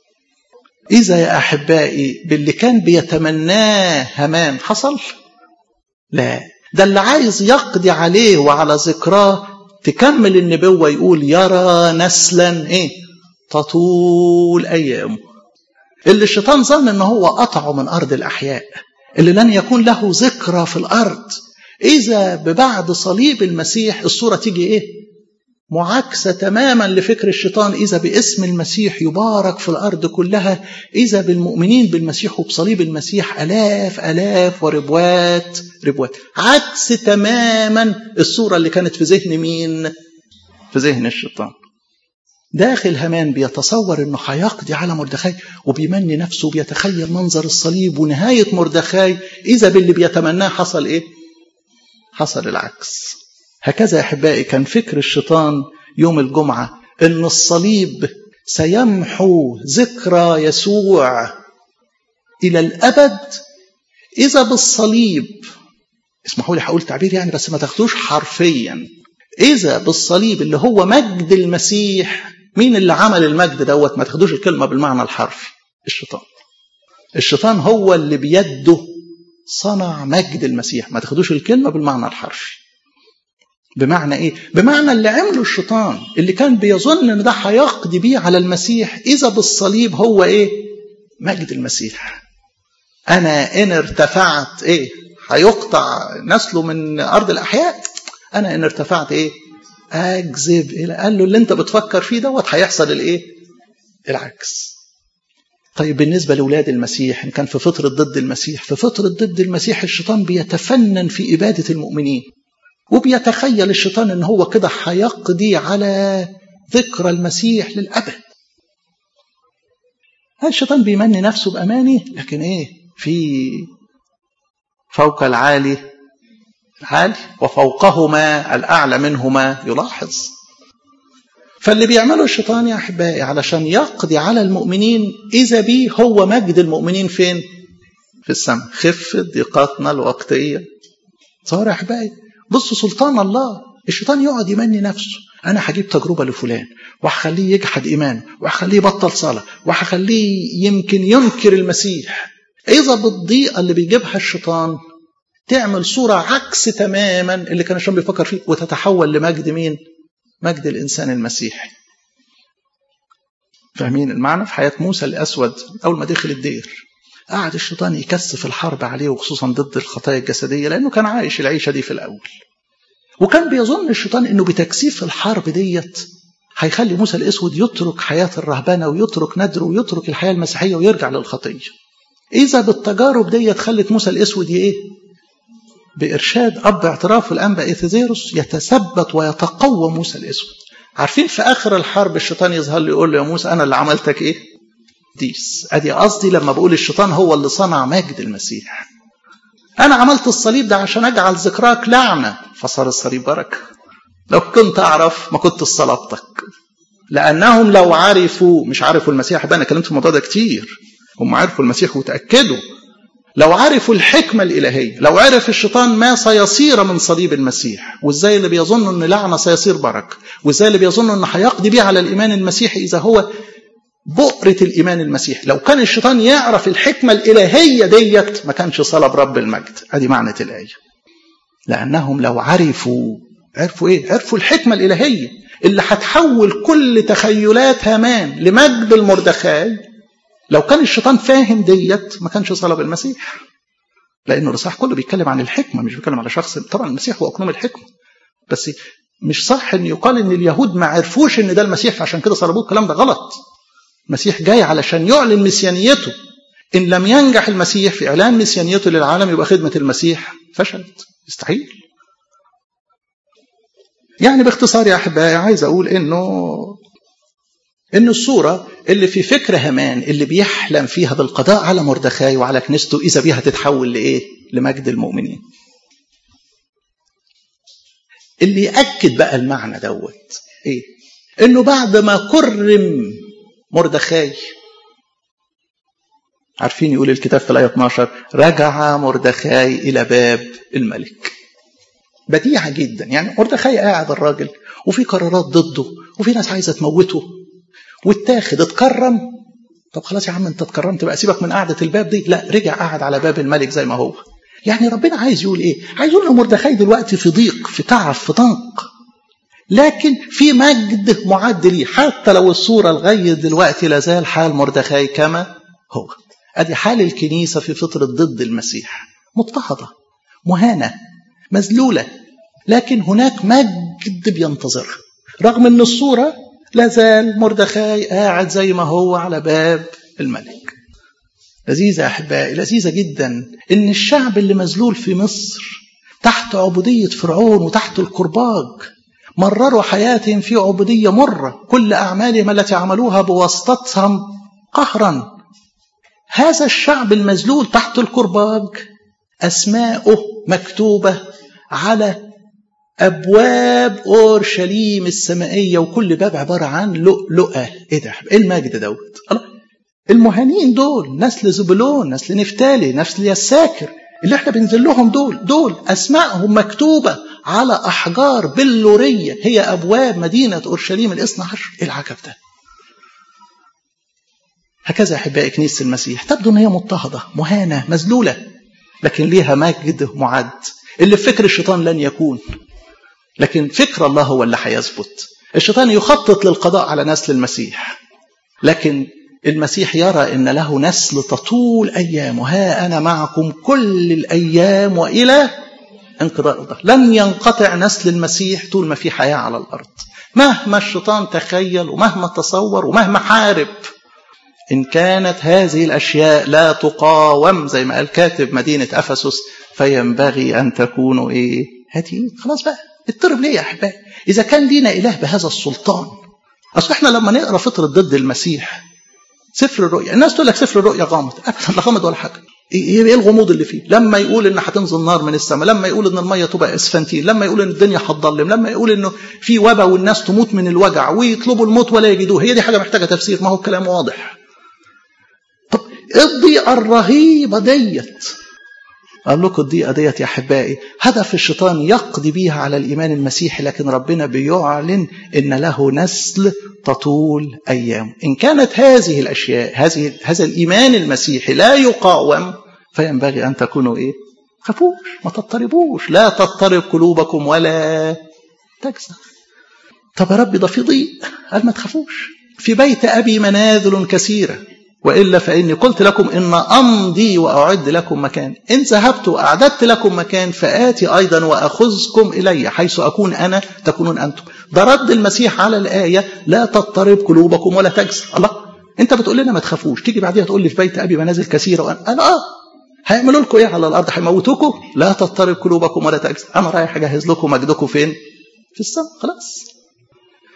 إذا يا أحبائي باللي كان بيتمناه همان حصل لا ده اللي عايز يقضي عليه وعلى ذكراه تكمل النبوة يقول يرى نسلا ايه تطول أيامه اللي الشيطان ظن ان هو قطعه من أرض الأحياء اللي لن يكون له ذكرى في الأرض إذا ببعد صليب المسيح الصورة تيجي إيه معاكسة تماما لفكر الشيطان إذا باسم المسيح يبارك في الأرض كلها إذا بالمؤمنين بالمسيح وبصليب المسيح ألاف ألاف وربوات ربوات عكس تماما الصورة اللي كانت في ذهن مين في ذهن الشيطان داخل همان بيتصور انه هيقضي على مردخاي وبيمني نفسه بيتخيل منظر الصليب ونهاية مردخاي إذا باللي بيتمناه حصل إيه؟ حصل العكس هكذا يا احبائي كان فكر الشيطان يوم الجمعه ان الصليب سيمحو ذكرى يسوع الى الابد اذا بالصليب اسمحوا لي هقول تعبير يعني بس ما تاخدوش حرفيا اذا بالصليب اللي هو مجد المسيح مين اللي عمل المجد دوت ما تاخدوش الكلمه بالمعنى الحرفي الشيطان الشيطان هو اللي بيده صنع مجد المسيح ما تاخدوش الكلمه بالمعنى الحرفي بمعنى ايه بمعنى اللي عمله الشيطان اللي كان بيظن ان ده هيقضي بيه على المسيح اذا بالصليب هو ايه مجد المسيح انا ان ارتفعت ايه هيقطع نسله من ارض الاحياء انا ان ارتفعت ايه اكذب الى قال له اللي انت بتفكر فيه دوت هيحصل الايه العكس طيب بالنسبه لاولاد المسيح ان كان في فتره ضد المسيح في فتره ضد المسيح الشيطان بيتفنن في اباده المؤمنين وبيتخيل الشيطان ان هو كده هيقضي على ذكرى المسيح للابد الشيطان بيمني نفسه باماني لكن ايه في فوق العالي العالي وفوقهما الاعلى منهما يلاحظ فاللي بيعمله الشيطان يا احبائي علشان يقضي على المؤمنين اذا بيه هو مجد المؤمنين فين في السماء خفة ضيقاتنا الوقتيه صار يا احبائي بص سلطان الله الشيطان يقعد يمني نفسه انا هجيب تجربه لفلان وهخليه يجحد ايمانه وهخليه يبطل صلاه وهخليه يمكن ينكر المسيح اذا بالضيقه اللي بيجيبها الشيطان تعمل صوره عكس تماما اللي كان الشيطان بيفكر فيه وتتحول لمجد مين مجد الانسان المسيحي فاهمين المعنى في حياه موسى الاسود اول ما دخل الدير قعد الشيطان يكثف الحرب عليه وخصوصا ضد الخطايا الجسدية لأنه كان عايش العيشة دي في الأول وكان بيظن الشيطان أنه بتكثيف الحرب ديت هيخلي موسى الأسود يترك حياة الرهبنة ويترك ندره ويترك الحياة المسيحية ويرجع للخطية إذا بالتجارب ديت خلت موسى الأسود إيه بإرشاد أب اعتراف الأنبا إيثيزيروس يتثبت ويتقوى موسى الأسود عارفين في آخر الحرب الشيطان يظهر له يقول له يا موسى أنا اللي عملتك إيه قديس ادي قصدي لما بقول الشيطان هو اللي صنع مجد المسيح انا عملت الصليب ده عشان اجعل ذكراك لعنه فصار الصليب بركه لو كنت اعرف ما كنت صلبتك لانهم لو عرفوا مش عرفوا المسيح بقى انا كلمت في الموضوع ده كتير هم عرفوا المسيح وتاكدوا لو عرفوا الحكمة الإلهية لو عرف الشيطان ما سيصير من صليب المسيح وإزاي اللي بيظن أن لعنة سيصير بركة وإزاي اللي بيظن أنه هيقضي بيه على الإيمان المسيحي إذا هو بؤرة الإيمان المسيحي لو كان الشيطان يعرف الحكمة الإلهية ديت ما كانش صلب رب المجد أدي معنى الآية لأنهم لو عرفوا عرفوا إيه؟ عرفوا الحكمة الإلهية اللي هتحول كل تخيلات هامان لمجد المردخاي لو كان الشيطان فاهم ديت ما كانش صلب المسيح لأنه الإصحاح كله بيتكلم عن الحكمة مش بيتكلم على شخص طبعا المسيح هو أقنوم الحكمة بس مش صح ان يقال ان اليهود ما عرفوش ان ده المسيح فعشان كده صلبوه الكلام ده غلط المسيح جاي علشان يعلن مسيانيته ان لم ينجح المسيح في اعلان مسيانيته للعالم يبقى خدمه المسيح فشلت يستحيل يعني باختصار يا احبائي عايز اقول انه ان الصوره اللي في فكر هامان اللي بيحلم فيها بالقضاء على مردخاي وعلى كنيسته اذا بيها تتحول لايه لمجد المؤمنين اللي ياكد بقى المعنى دوت ايه انه بعد ما كرم مردخاي عارفين يقول الكتاب في الايه 12 رجع مردخاي الى باب الملك بديعه جدا يعني مردخاي قاعد الراجل وفي قرارات ضده وفي ناس عايزه تموته واتاخد اتكرم طب خلاص يا عم انت اتكرمت بقى سيبك من قعده الباب دي لا رجع قاعد على باب الملك زي ما هو يعني ربنا عايز يقول ايه عايز يقول ان مردخاي دلوقتي في ضيق في تعب في ضنك لكن في مجد معد ليه حتى لو الصوره لغايه دلوقتي لازال حال مردخاي كما هو ادي حال الكنيسه في فتره ضد المسيح مضطهده مهانه مذلوله لكن هناك مجد بينتظرها رغم ان الصوره لازال مردخاي قاعد زي ما هو على باب الملك لذيذة يا أحبائي لذيذة جدا إن الشعب اللي مذلول في مصر تحت عبودية فرعون وتحت الكرباج مرروا حياتهم في عبودية مرة كل أعمالهم التي عملوها بواسطتهم قهرا هذا الشعب المذلول تحت الكرباج أسماؤه مكتوبة على أبواب أورشليم السمائية وكل باب عبارة عن لؤلؤة إيه ده إيه المجد دوت المهانين دول نسل زبلون نسل نفتالي نسل يساكر اللي احنا بنزل لهم دول دول أسمائهم مكتوبة على أحجار بلورية هي أبواب مدينة أورشليم الاثنى عشر إيه العجب ده هكذا أحبائي كنيسة المسيح تبدو أن هي مضطهدة مهانة مذلولة لكن ليها مجد معد اللي في فكر الشيطان لن يكون لكن فكر الله هو اللي هيثبت الشيطان يخطط للقضاء على نسل المسيح لكن المسيح يرى ان له نسل تطول ايامه ها انا معكم كل الايام والى انقضاء الظهر لن ينقطع نسل المسيح طول ما في حياه على الارض مهما الشيطان تخيل ومهما تصور ومهما حارب ان كانت هذه الاشياء لا تقاوم زي ما قال كاتب مدينه افسس فينبغي ان تكونوا ايه هادين خلاص بقى اضطرب ليه يا احبائي اذا كان لينا اله بهذا السلطان اصل احنا لما نقرا فطره ضد المسيح سفر الرؤيا الناس تقول لك سفر الرؤيا غامض ابدا لا غامض ولا حاجه ايه ايه الغموض اللي فيه لما يقول ان هتنزل نار من السماء لما يقول ان الميه تبقى اسفنتين لما يقول ان الدنيا هتضلم لما يقول انه في وباء والناس تموت من الوجع ويطلبوا الموت ولا يجدوه هي دي حاجه محتاجه تفسير ما هو الكلام واضح طب الضيقه الرهيبه ديت قال لكم الضيقه ديت يا احبائي هدف الشيطان يقضي بيها على الايمان المسيحي لكن ربنا بيعلن ان له نسل تطول ايام ان كانت هذه الاشياء هذه هذا الايمان المسيحي لا يقاوم فينبغي ان تكونوا ايه خافوش ما تضطربوش لا تضطرب قلوبكم ولا تجزع طب يا رب ده في ضيق قال ما تخافوش في بيت ابي منازل كثيره والا فاني قلت لكم ان امضي واعد لكم مكان ان ذهبت واعددت لكم مكان فاتي ايضا واخذكم الي حيث اكون انا تكونون انتم ده رد المسيح على الايه لا تضطرب قلوبكم ولا تجزع الله انت بتقول لنا ما تخافوش تيجي بعديها تقول لي في بيت ابي منازل كثيره وانا انا اه هيعملوا لكم ايه على الارض هيموتوكم لا تضطرب قلوبكم ولا تجزع انا رايح اجهز لكم مجدكم فين في السماء خلاص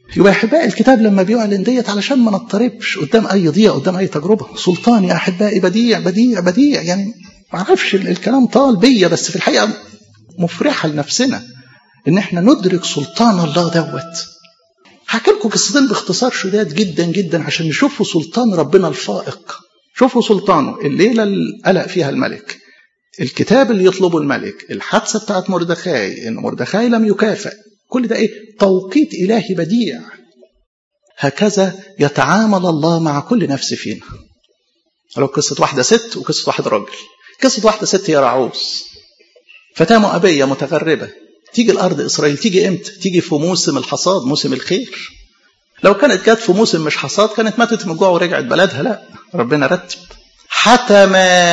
يبقى احبائي الكتاب لما بيعلن ديت علشان ما نضطربش قدام اي ضيقه قدام اي تجربه سلطان يا احبائي بديع بديع بديع يعني ما اعرفش الكلام طال بيا بس في الحقيقه مفرحه لنفسنا ان احنا ندرك سلطان الله دوت هحكي لكم قصتين باختصار شداد جدا جدا عشان نشوفوا سلطان ربنا الفائق شوفوا سلطانه الليله اللي قلق فيها الملك الكتاب اللي يطلبه الملك الحادثه بتاعت مردخاي ان مردخاي لم يكافئ كل ده ايه توقيت الهي بديع هكذا يتعامل الله مع كل نفس فينا لو قصه واحده ست وقصه واحد راجل قصه واحده ست هي رعوز فتاه مؤبيه متغربه تيجي الارض اسرائيل تيجي امتى تيجي في موسم الحصاد موسم الخير لو كانت جت في موسم مش حصاد كانت ماتت من الجوع ورجعت بلدها لا ربنا رتب حتم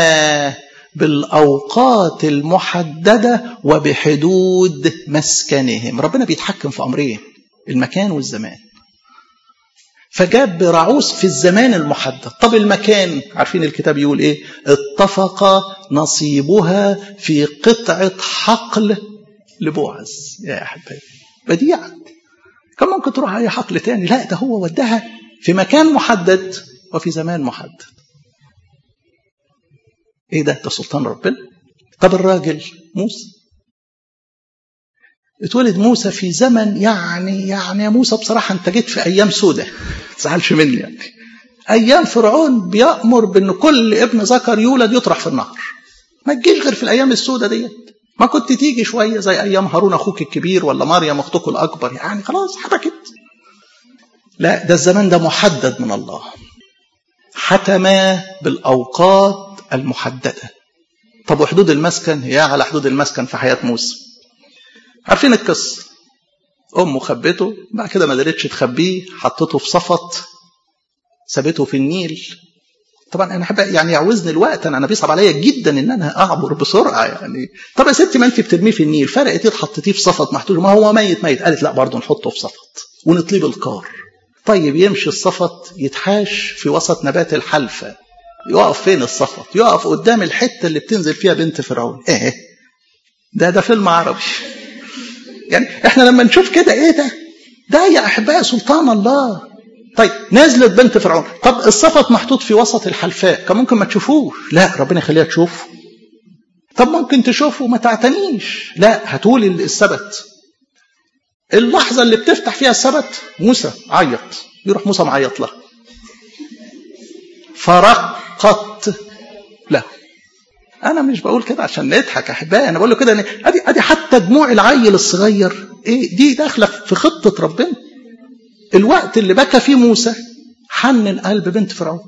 بالاوقات المحدده وبحدود مسكنهم ربنا بيتحكم في امرين المكان والزمان فجاب برعوس في الزمان المحدد طب المكان عارفين الكتاب يقول ايه اتفق نصيبها في قطعه حقل لبوعز يا احبائي بديعه كان ممكن تروح اي حقل تاني لا ده هو وداها في مكان محدد وفي زمان محدد ايه ده ده سلطان ربنا طب الراجل موسى اتولد موسى في زمن يعني يعني يا موسى بصراحة أنت جيت في أيام سودة ما تزعلش مني يعني أيام فرعون بيأمر بأن كل ابن ذكر يولد يطرح في النهر ما تجيش غير في الأيام السودة ديت ما كنت تيجي شوية زي أيام هارون أخوك الكبير ولا مريم أختك الأكبر يعني خلاص حبكت لا ده الزمان ده محدد من الله حتم بالأوقات المحددة طب وحدود المسكن هي على حدود المسكن في حياة موسى عارفين القصة أمه خبته بعد كده ما قدرتش تخبيه حطته في صفط سابته في النيل طبعا انا احب يعني يعوزني الوقت انا انا بيصعب عليا جدا ان انا اعبر بسرعه يعني طب يا ستي ما انت بترميه في النيل فرقت ايه حطيتيه في صفط محطوط ما هو ميت ميت قالت لا برضه نحطه في صفط ونطليه بالقار طيب يمشي الصفط يتحاش في وسط نبات الحلفه يقف فين الصفط يقف قدام الحته اللي بتنزل فيها بنت فرعون ايه ده ده فيلم عربي يعني احنا لما نشوف كده ايه ده ده يا احبائي سلطان الله طيب نزلت بنت فرعون طب الصفط محطوط في وسط الحلفاء كان ممكن ما تشوفوش لا ربنا يخليها تشوفه طب ممكن تشوفه وما تعتنيش لا هتقولي السبت اللحظة اللي بتفتح فيها السبت موسى عيط يروح موسى معيط له فرقت له انا مش بقول كده عشان نضحك احبائي انا بقول له كده ادي ادي حتى دموع العيل الصغير ايه دي داخله في خطه ربنا الوقت اللي بكى فيه موسى حنن قلب بنت فرعون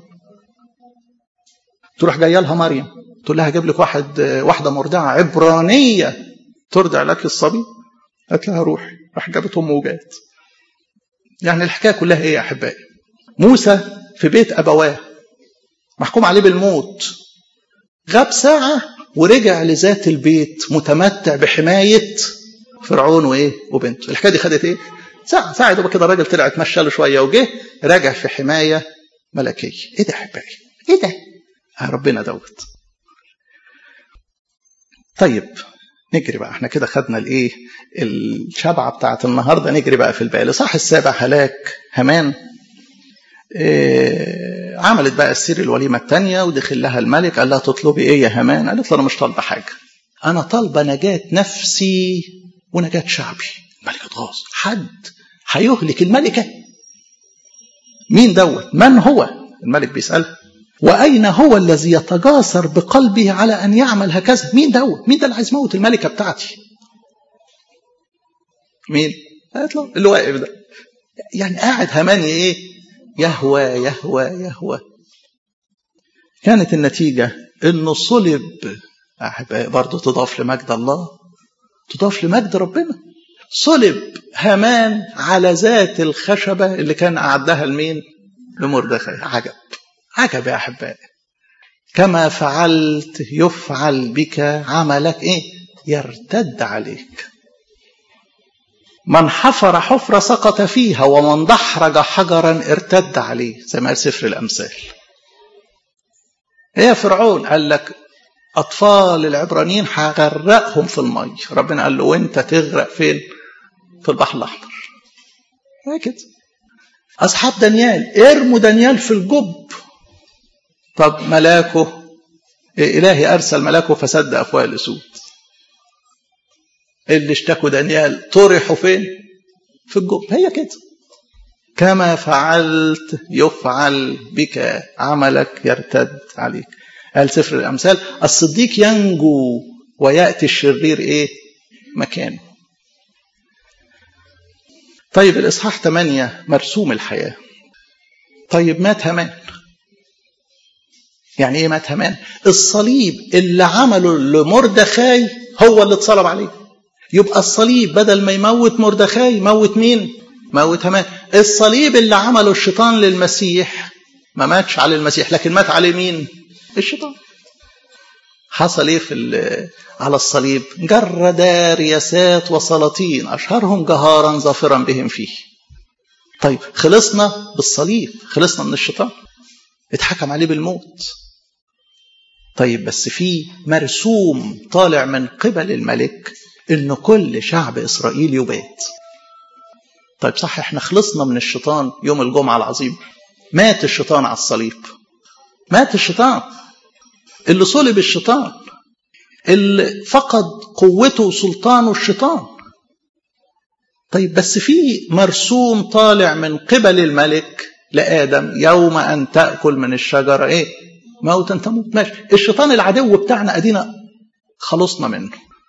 تروح جايه لها مريم تقول لها هجيب لك واحد واحده مرضعه عبرانيه ترضع لك الصبي قالت لها روحي راح جابت امه وجات يعني الحكايه كلها ايه يا احبائي موسى في بيت ابواه محكوم عليه بالموت غاب ساعة ورجع لذات البيت متمتع بحماية فرعون وإيه وبنته الحكاية دي خدت إيه ساعة ساعة يبقى كده الراجل طلع اتمشى له شوية وجه راجع في حماية ملكية إيه ده يا أحبائي إيه ده آه ربنا دوت طيب نجري بقى احنا كده خدنا الايه الشبعه بتاعت النهارده نجري بقى في الباقي صح السابع هلاك همان إيه عملت بقى السير الوليمه الثانيه ودخل لها الملك قال لها تطلبي ايه يا همان قالت له انا مش طالبه حاجه انا طالبه نجاه نفسي ونجاه شعبي الملك اتغاظ حد هيهلك الملكه مين دوت من هو الملك بيسالها واين هو الذي يتجاسر بقلبه على ان يعمل هكذا مين دوت مين ده اللي عايز يموت الملكه بتاعتي مين قالت له اللي واقف ده يعني قاعد هماني ايه يهوى يهوى يهوى كانت النتيجة انه صلب احبائي برضه تضاف لمجد الله تضاف لمجد ربنا صلب هامان على ذات الخشبة اللي كان أعدها لمين لمردخاي عجب عجب يا أحبائي كما فعلت يفعل بك عملك إيه يرتد عليك من حفر حفرة سقط فيها ومن دحرج حجرا ارتد عليه زي ما قال سفر الأمثال ايه يا فرعون قال لك أطفال العبرانيين هغرقهم في المية ربنا قال له وانت تغرق فين في البحر الأحمر كده أصحاب دانيال ارموا دانيال في الجب طب ملاكه إلهي أرسل ملاكه فسد أفواه الأسود اللي اشتكوا دانيال طرحوا فين في الجب هي كده كما فعلت يفعل بك عملك يرتد عليك قال سفر الأمثال الصديق ينجو ويأتي الشرير إيه مكانه طيب الإصحاح 8 مرسوم الحياة طيب مات همان يعني ايه مات همان الصليب اللي عمله لمردخاي هو اللي اتصلب عليه يبقى الصليب بدل ما يموت مردخاي موت مين موت همان الصليب اللي عمله الشيطان للمسيح ما ماتش على المسيح لكن مات عليه مين الشيطان حصل ايه في على الصليب جرد رياسات وسلاطين اشهرهم جهارا ظافرا بهم فيه طيب خلصنا بالصليب خلصنا من الشيطان اتحكم عليه بالموت طيب بس في مرسوم طالع من قبل الملك ان كل شعب اسرائيل يبات طيب صح احنا خلصنا من الشيطان يوم الجمعه العظيم مات الشيطان على الصليب مات الشيطان اللي صلب الشيطان اللي فقد قوته وسلطانه الشيطان طيب بس في مرسوم طالع من قبل الملك لآدم يوم أن تأكل من الشجرة إيه موتا تموت ماشي الشيطان العدو بتاعنا أدينا خلصنا منه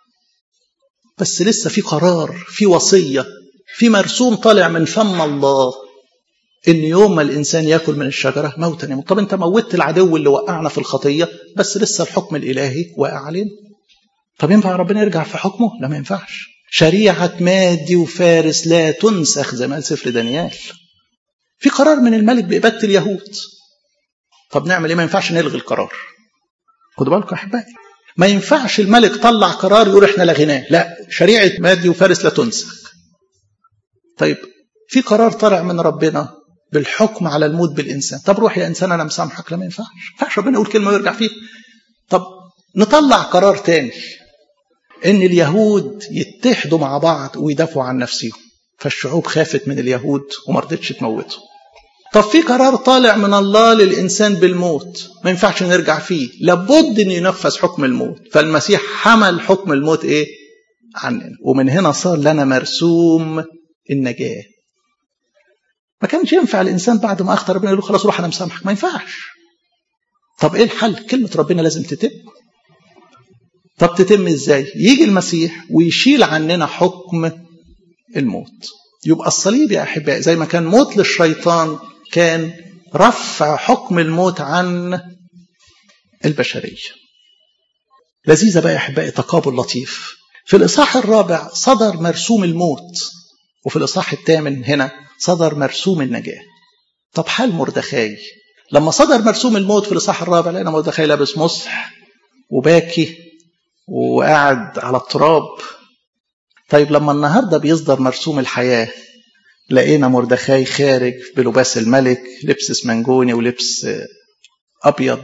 بس لسه في قرار في وصية في مرسوم طالع من فم الله ان يوم ما الانسان ياكل من الشجره موتا يموت طب انت موتت العدو اللي وقعنا في الخطيه بس لسه الحكم الالهي واقع علينا طب ينفع ربنا يرجع في حكمه لا ما ينفعش شريعه مادي وفارس لا تنسخ زي ما قال سفر دانيال في قرار من الملك بإبادة اليهود طب نعمل ايه ما ينفعش نلغي القرار خدوا بالكم يا احبائي ما ينفعش الملك طلع قرار يقول احنا لغيناه لا شريعه مادي وفارس لا تنسخ طيب في قرار طالع من ربنا بالحكم على الموت بالإنسان طب روح يا إنسان أنا مسامحك لا ما ينفعش ما ينفعش ربنا يقول كلمة ويرجع فيها طب نطلع قرار تاني إن اليهود يتحدوا مع بعض ويدافعوا عن نفسهم فالشعوب خافت من اليهود وما رضتش تموته طب في قرار طالع من الله للإنسان بالموت ما ينفعش نرجع فيه لابد أن ينفذ حكم الموت فالمسيح حمل حكم الموت إيه عننا ومن هنا صار لنا مرسوم النجاه ما كانش ينفع الانسان بعد ما اخطا ربنا يقول له خلاص روح انا مسامحك ما ينفعش طب ايه الحل كلمه ربنا لازم تتم طب تتم ازاي يجي المسيح ويشيل عننا حكم الموت يبقى الصليب يا احبائي زي ما كان موت للشيطان كان رفع حكم الموت عن البشريه لذيذه بقى يا احبائي تقابل لطيف في الاصحاح الرابع صدر مرسوم الموت وفي الاصحاح الثامن هنا صدر مرسوم النجاة طب حال مردخاي لما صدر مرسوم الموت في الإصحاح الرابع لقينا مردخاي لابس مصح وباكي وقاعد على التراب طيب لما النهاردة بيصدر مرسوم الحياة لقينا مردخاي خارج بلباس الملك لبس اسمنجوني ولبس أبيض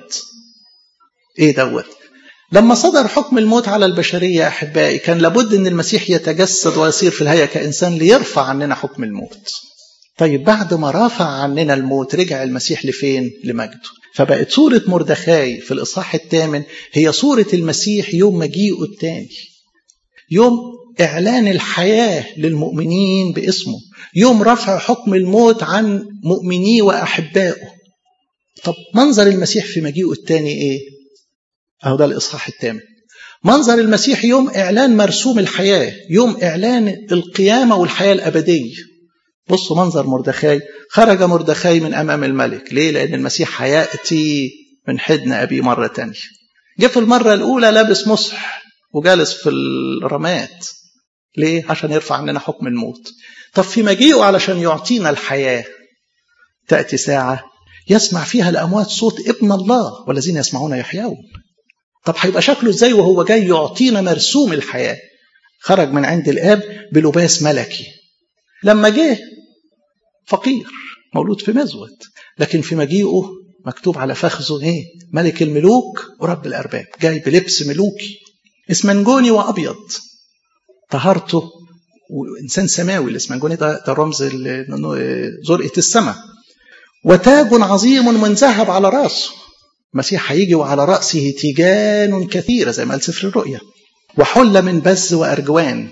إيه دوت لما صدر حكم الموت على البشرية أحبائي كان لابد أن المسيح يتجسد ويصير في الهيئة كإنسان ليرفع عننا حكم الموت طيب بعد ما رافع عننا الموت رجع المسيح لفين لمجده فبقت صورة مردخاي في الإصحاح الثامن هي صورة المسيح يوم مجيئه الثاني يوم إعلان الحياة للمؤمنين باسمه يوم رفع حكم الموت عن مؤمنيه وأحبائه طب منظر المسيح في مجيئه الثاني إيه أهو ده الإصحاح الثامن منظر المسيح يوم إعلان مرسوم الحياة يوم إعلان القيامة والحياة الأبدية بصوا منظر مردخاي خرج مردخاي من أمام الملك ليه؟ لأن المسيح هيأتي من حضن أبيه مرة تانية جه في المرة الأولى لابس مصح وجالس في الرمات ليه؟ عشان يرفع عننا حكم الموت طب في مجيئه علشان يعطينا الحياة تأتي ساعة يسمع فيها الأموات صوت ابن الله والذين يسمعون يحيون طب هيبقى شكله ازاي وهو جاي يعطينا مرسوم الحياة خرج من عند الآب بلباس ملكي لما جه فقير مولود في مزود لكن في مجيئه مكتوب على فخذه ايه ملك الملوك ورب الأرباب جاي بلبس ملوكي اسمنجوني وأبيض طهارته وإنسان سماوي الإسمنجوني ده, ده رمز زرقة السماء وتاج عظيم من ذهب على رأسه المسيح هيجي وعلى رأسه تيجان كثيرة زي ما قال سفر الرؤيا وحل من بز وأرجوان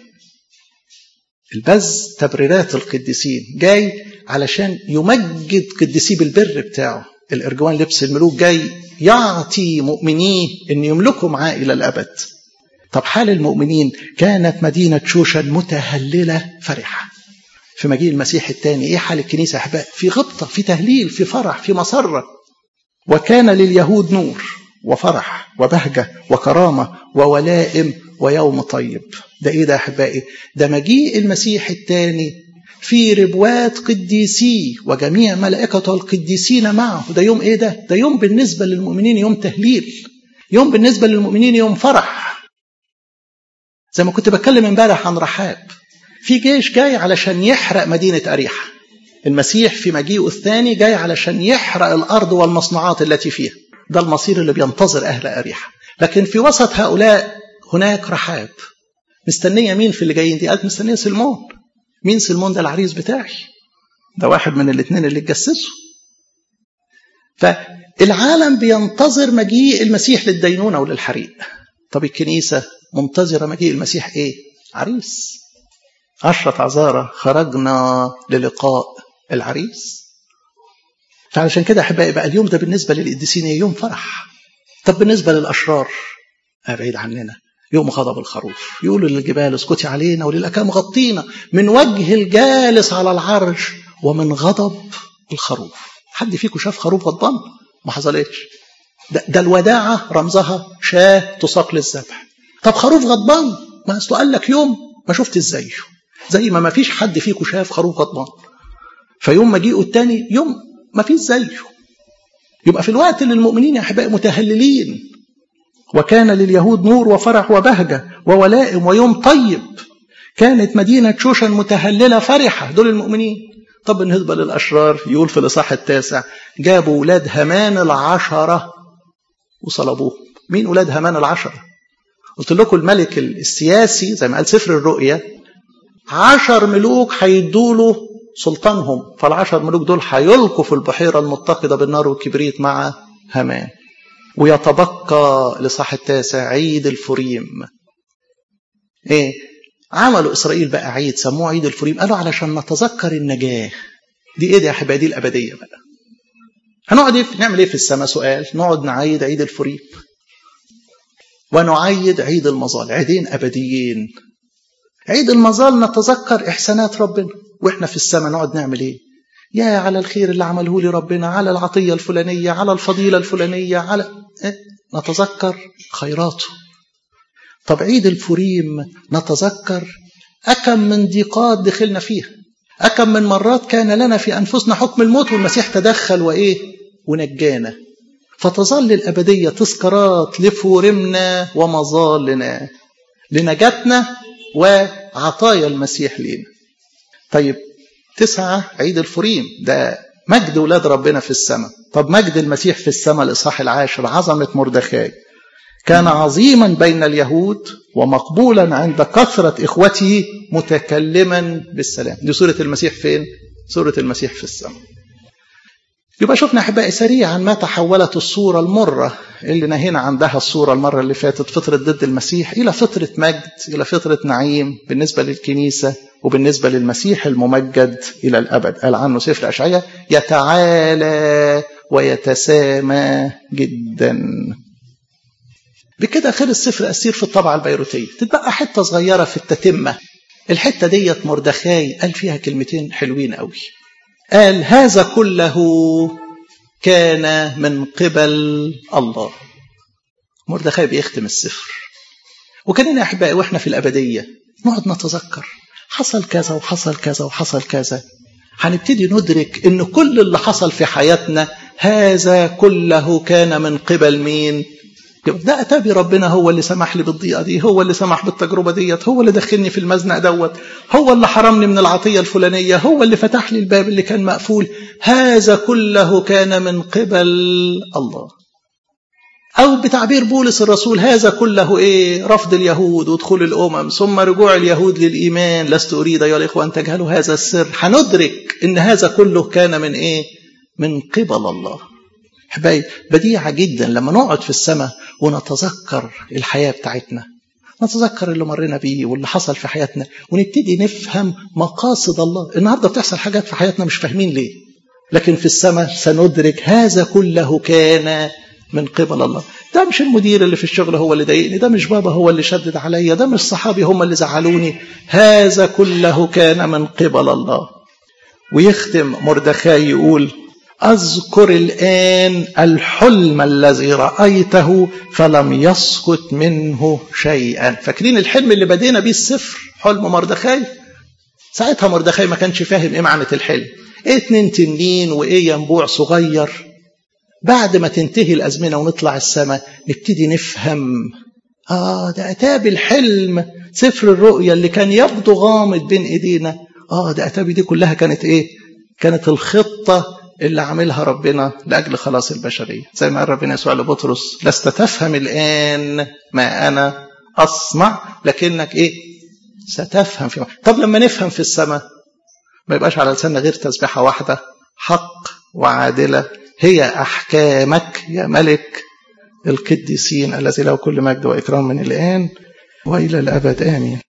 البز تبريرات القديسين جاي علشان يمجد قديسيه بالبر بتاعه الارجوان لبس الملوك جاي يعطي مؤمنيه ان يملكوا معاه الى الابد طب حال المؤمنين كانت مدينة شوشن متهللة فرحة في مجيء المسيح الثاني ايه حال الكنيسة يا احباء في غبطة في تهليل في فرح في مسرة وكان لليهود نور وفرح وبهجة وكرامة وولائم ويوم طيب ده ايه ده يا احبائي ده مجيء المسيح الثاني في ربوات قديسيه وجميع ملائكته القديسين معه ده يوم ايه ده ده يوم بالنسبة للمؤمنين يوم تهليل يوم بالنسبة للمؤمنين يوم فرح زي ما كنت بتكلم امبارح عن رحاب في جيش جاي علشان يحرق مدينة أريحة المسيح في مجيئه الثاني جاي علشان يحرق الأرض والمصنوعات التي فيها ده المصير اللي بينتظر أهل أريحة لكن في وسط هؤلاء هناك رحاب مستنية مين في اللي جايين دي قالت مستنية سلمون مين سلمون ده العريس بتاعي ده واحد من الاثنين اللي اتجسسوا فالعالم بينتظر مجيء المسيح للدينونة وللحريق طب الكنيسة منتظرة مجيء المسيح ايه عريس عشرة عذارة خرجنا للقاء العريس فعلشان كده احبائي بقى اليوم ده بالنسبة للقديسين يوم فرح طب بالنسبة للأشرار بعيد عننا يوم غضب الخروف يقولوا للجبال اسكتي علينا وللأكام غطينا من وجه الجالس على العرش ومن غضب الخروف حد فيكم شاف خروف غضبان ما حصلتش ده, ده الوداعة رمزها شاة تساق للذبح طب خروف غضبان ما اصله قال لك يوم ما شفت زيه زي ما ما فيش حد فيكم شاف خروف غضبان فيوم مجيئه التاني يوم ما فيش زيه يبقى في الوقت اللي المؤمنين يا احبائي متهللين وكان لليهود نور وفرح وبهجة وولائم ويوم طيب كانت مدينة شوشن متهللة فرحة دول المؤمنين طب بالنسبة للأشرار يقول في الإصحاح التاسع جابوا ولاد همان العشرة وصلبوهم مين ولاد همان العشرة قلت لكم الملك السياسي زي ما قال سفر الرؤيا عشر ملوك هيدوا له سلطانهم فالعشر ملوك دول هيلقوا في البحيرة المتقدة بالنار والكبريت مع همان ويتبقى لصح التاسع عيد الفريم ايه عملوا اسرائيل بقى عيد سموه عيد الفريم قالوا علشان نتذكر النجاه دي ايه دي يا حبايبي دي الابديه بقى هنقعد إيه نعمل ايه في السماء سؤال نقعد نعيد عيد الفريم ونعيد عيد المظال عيدين ابديين عيد المظال نتذكر احسانات ربنا واحنا في السماء نقعد نعمل ايه يا على الخير اللي عمله لي ربنا على العطيه الفلانيه على الفضيله الفلانيه على إيه؟ نتذكر خيراته طب عيد الفريم نتذكر أكم من ضيقات دخلنا فيها أكم من مرات كان لنا في أنفسنا حكم الموت والمسيح تدخل وإيه ونجانا فتظل الأبدية تذكارات لفورمنا ومظالنا لنجاتنا وعطايا المسيح لنا طيب تسعة عيد الفريم ده مجد ولاد ربنا في السماء طب مجد المسيح في السماء الإصحاح العاشر عظمة مردخاي كان عظيما بين اليهود ومقبولا عند كثرة إخوته متكلما بالسلام دي سورة المسيح فين؟ سورة المسيح في السماء يبقى شفنا أحبائي سريعا ما تحولت الصورة المرة اللي نهينا عندها الصورة المرة اللي فاتت فترة ضد المسيح إلى فترة مجد إلى فترة نعيم بالنسبة للكنيسة وبالنسبة للمسيح الممجد إلى الأبد قال عنه سفر أشعية يتعالى ويتسامى جدا بكده خلص سفر أسير في الطبعة البيروتية تتبقى حتة صغيرة في التتمة الحتة ديت مردخاي قال فيها كلمتين حلوين قوي قال هذا كله كان من قبل الله مردخاي بيختم السفر وكاننا يا أحبائي وإحنا في الأبدية نقعد نتذكر حصل كذا وحصل كذا وحصل كذا هنبتدي ندرك ان كل اللي حصل في حياتنا هذا كله كان من قبل مين ده أتابي ربنا هو اللي سمح لي بالضيقة دي هو اللي سمح بالتجربة ديت هو اللي دخلني في المزنق دوت هو اللي حرمني من العطية الفلانية هو اللي فتح لي الباب اللي كان مقفول هذا كله كان من قبل الله أو بتعبير بولس الرسول هذا كله إيه رفض اليهود ودخول الأمم ثم رجوع اليهود للإيمان لست أريد أيها الإخوة أن تجهلوا هذا السر هندرك إن هذا كله كان من إيه من قبل الله حبايب بديعة جدا لما نقعد في السماء ونتذكر الحياة بتاعتنا نتذكر اللي مرينا بيه واللي حصل في حياتنا ونبتدي نفهم مقاصد الله النهاردة بتحصل حاجات في حياتنا مش فاهمين ليه لكن في السماء سندرك هذا كله كان من قبل الله ده مش المدير اللي في الشغل هو اللي ضايقني ده مش بابا هو اللي شدد عليا ده مش صحابي هم اللي زعلوني هذا كله كان من قبل الله ويختم مردخاي يقول أذكر الآن الحلم الذي رأيته فلم يسقط منه شيئا فاكرين الحلم اللي بدينا بيه السفر حلم مردخاي ساعتها مردخاي ما كانش فاهم ايه معنى الحلم ايه اتنين تنين وايه ينبوع صغير بعد ما تنتهي الأزمنة ونطلع السماء نبتدي نفهم آه ده أتاب الحلم سفر الرؤيا اللي كان يبدو غامض بين إيدينا آه ده أتابي دي كلها كانت إيه كانت الخطة اللي عاملها ربنا لأجل خلاص البشرية زي ما قال ربنا يسوع لبطرس لست تفهم الآن ما أنا أصنع لكنك إيه ستفهم في طب لما نفهم في السماء ما يبقاش على لساننا غير تسبيحة واحدة حق وعادلة هي أحكامك يا ملك القديسين الذي له كل مجد وإكرام من الآن وإلى الأبد آمين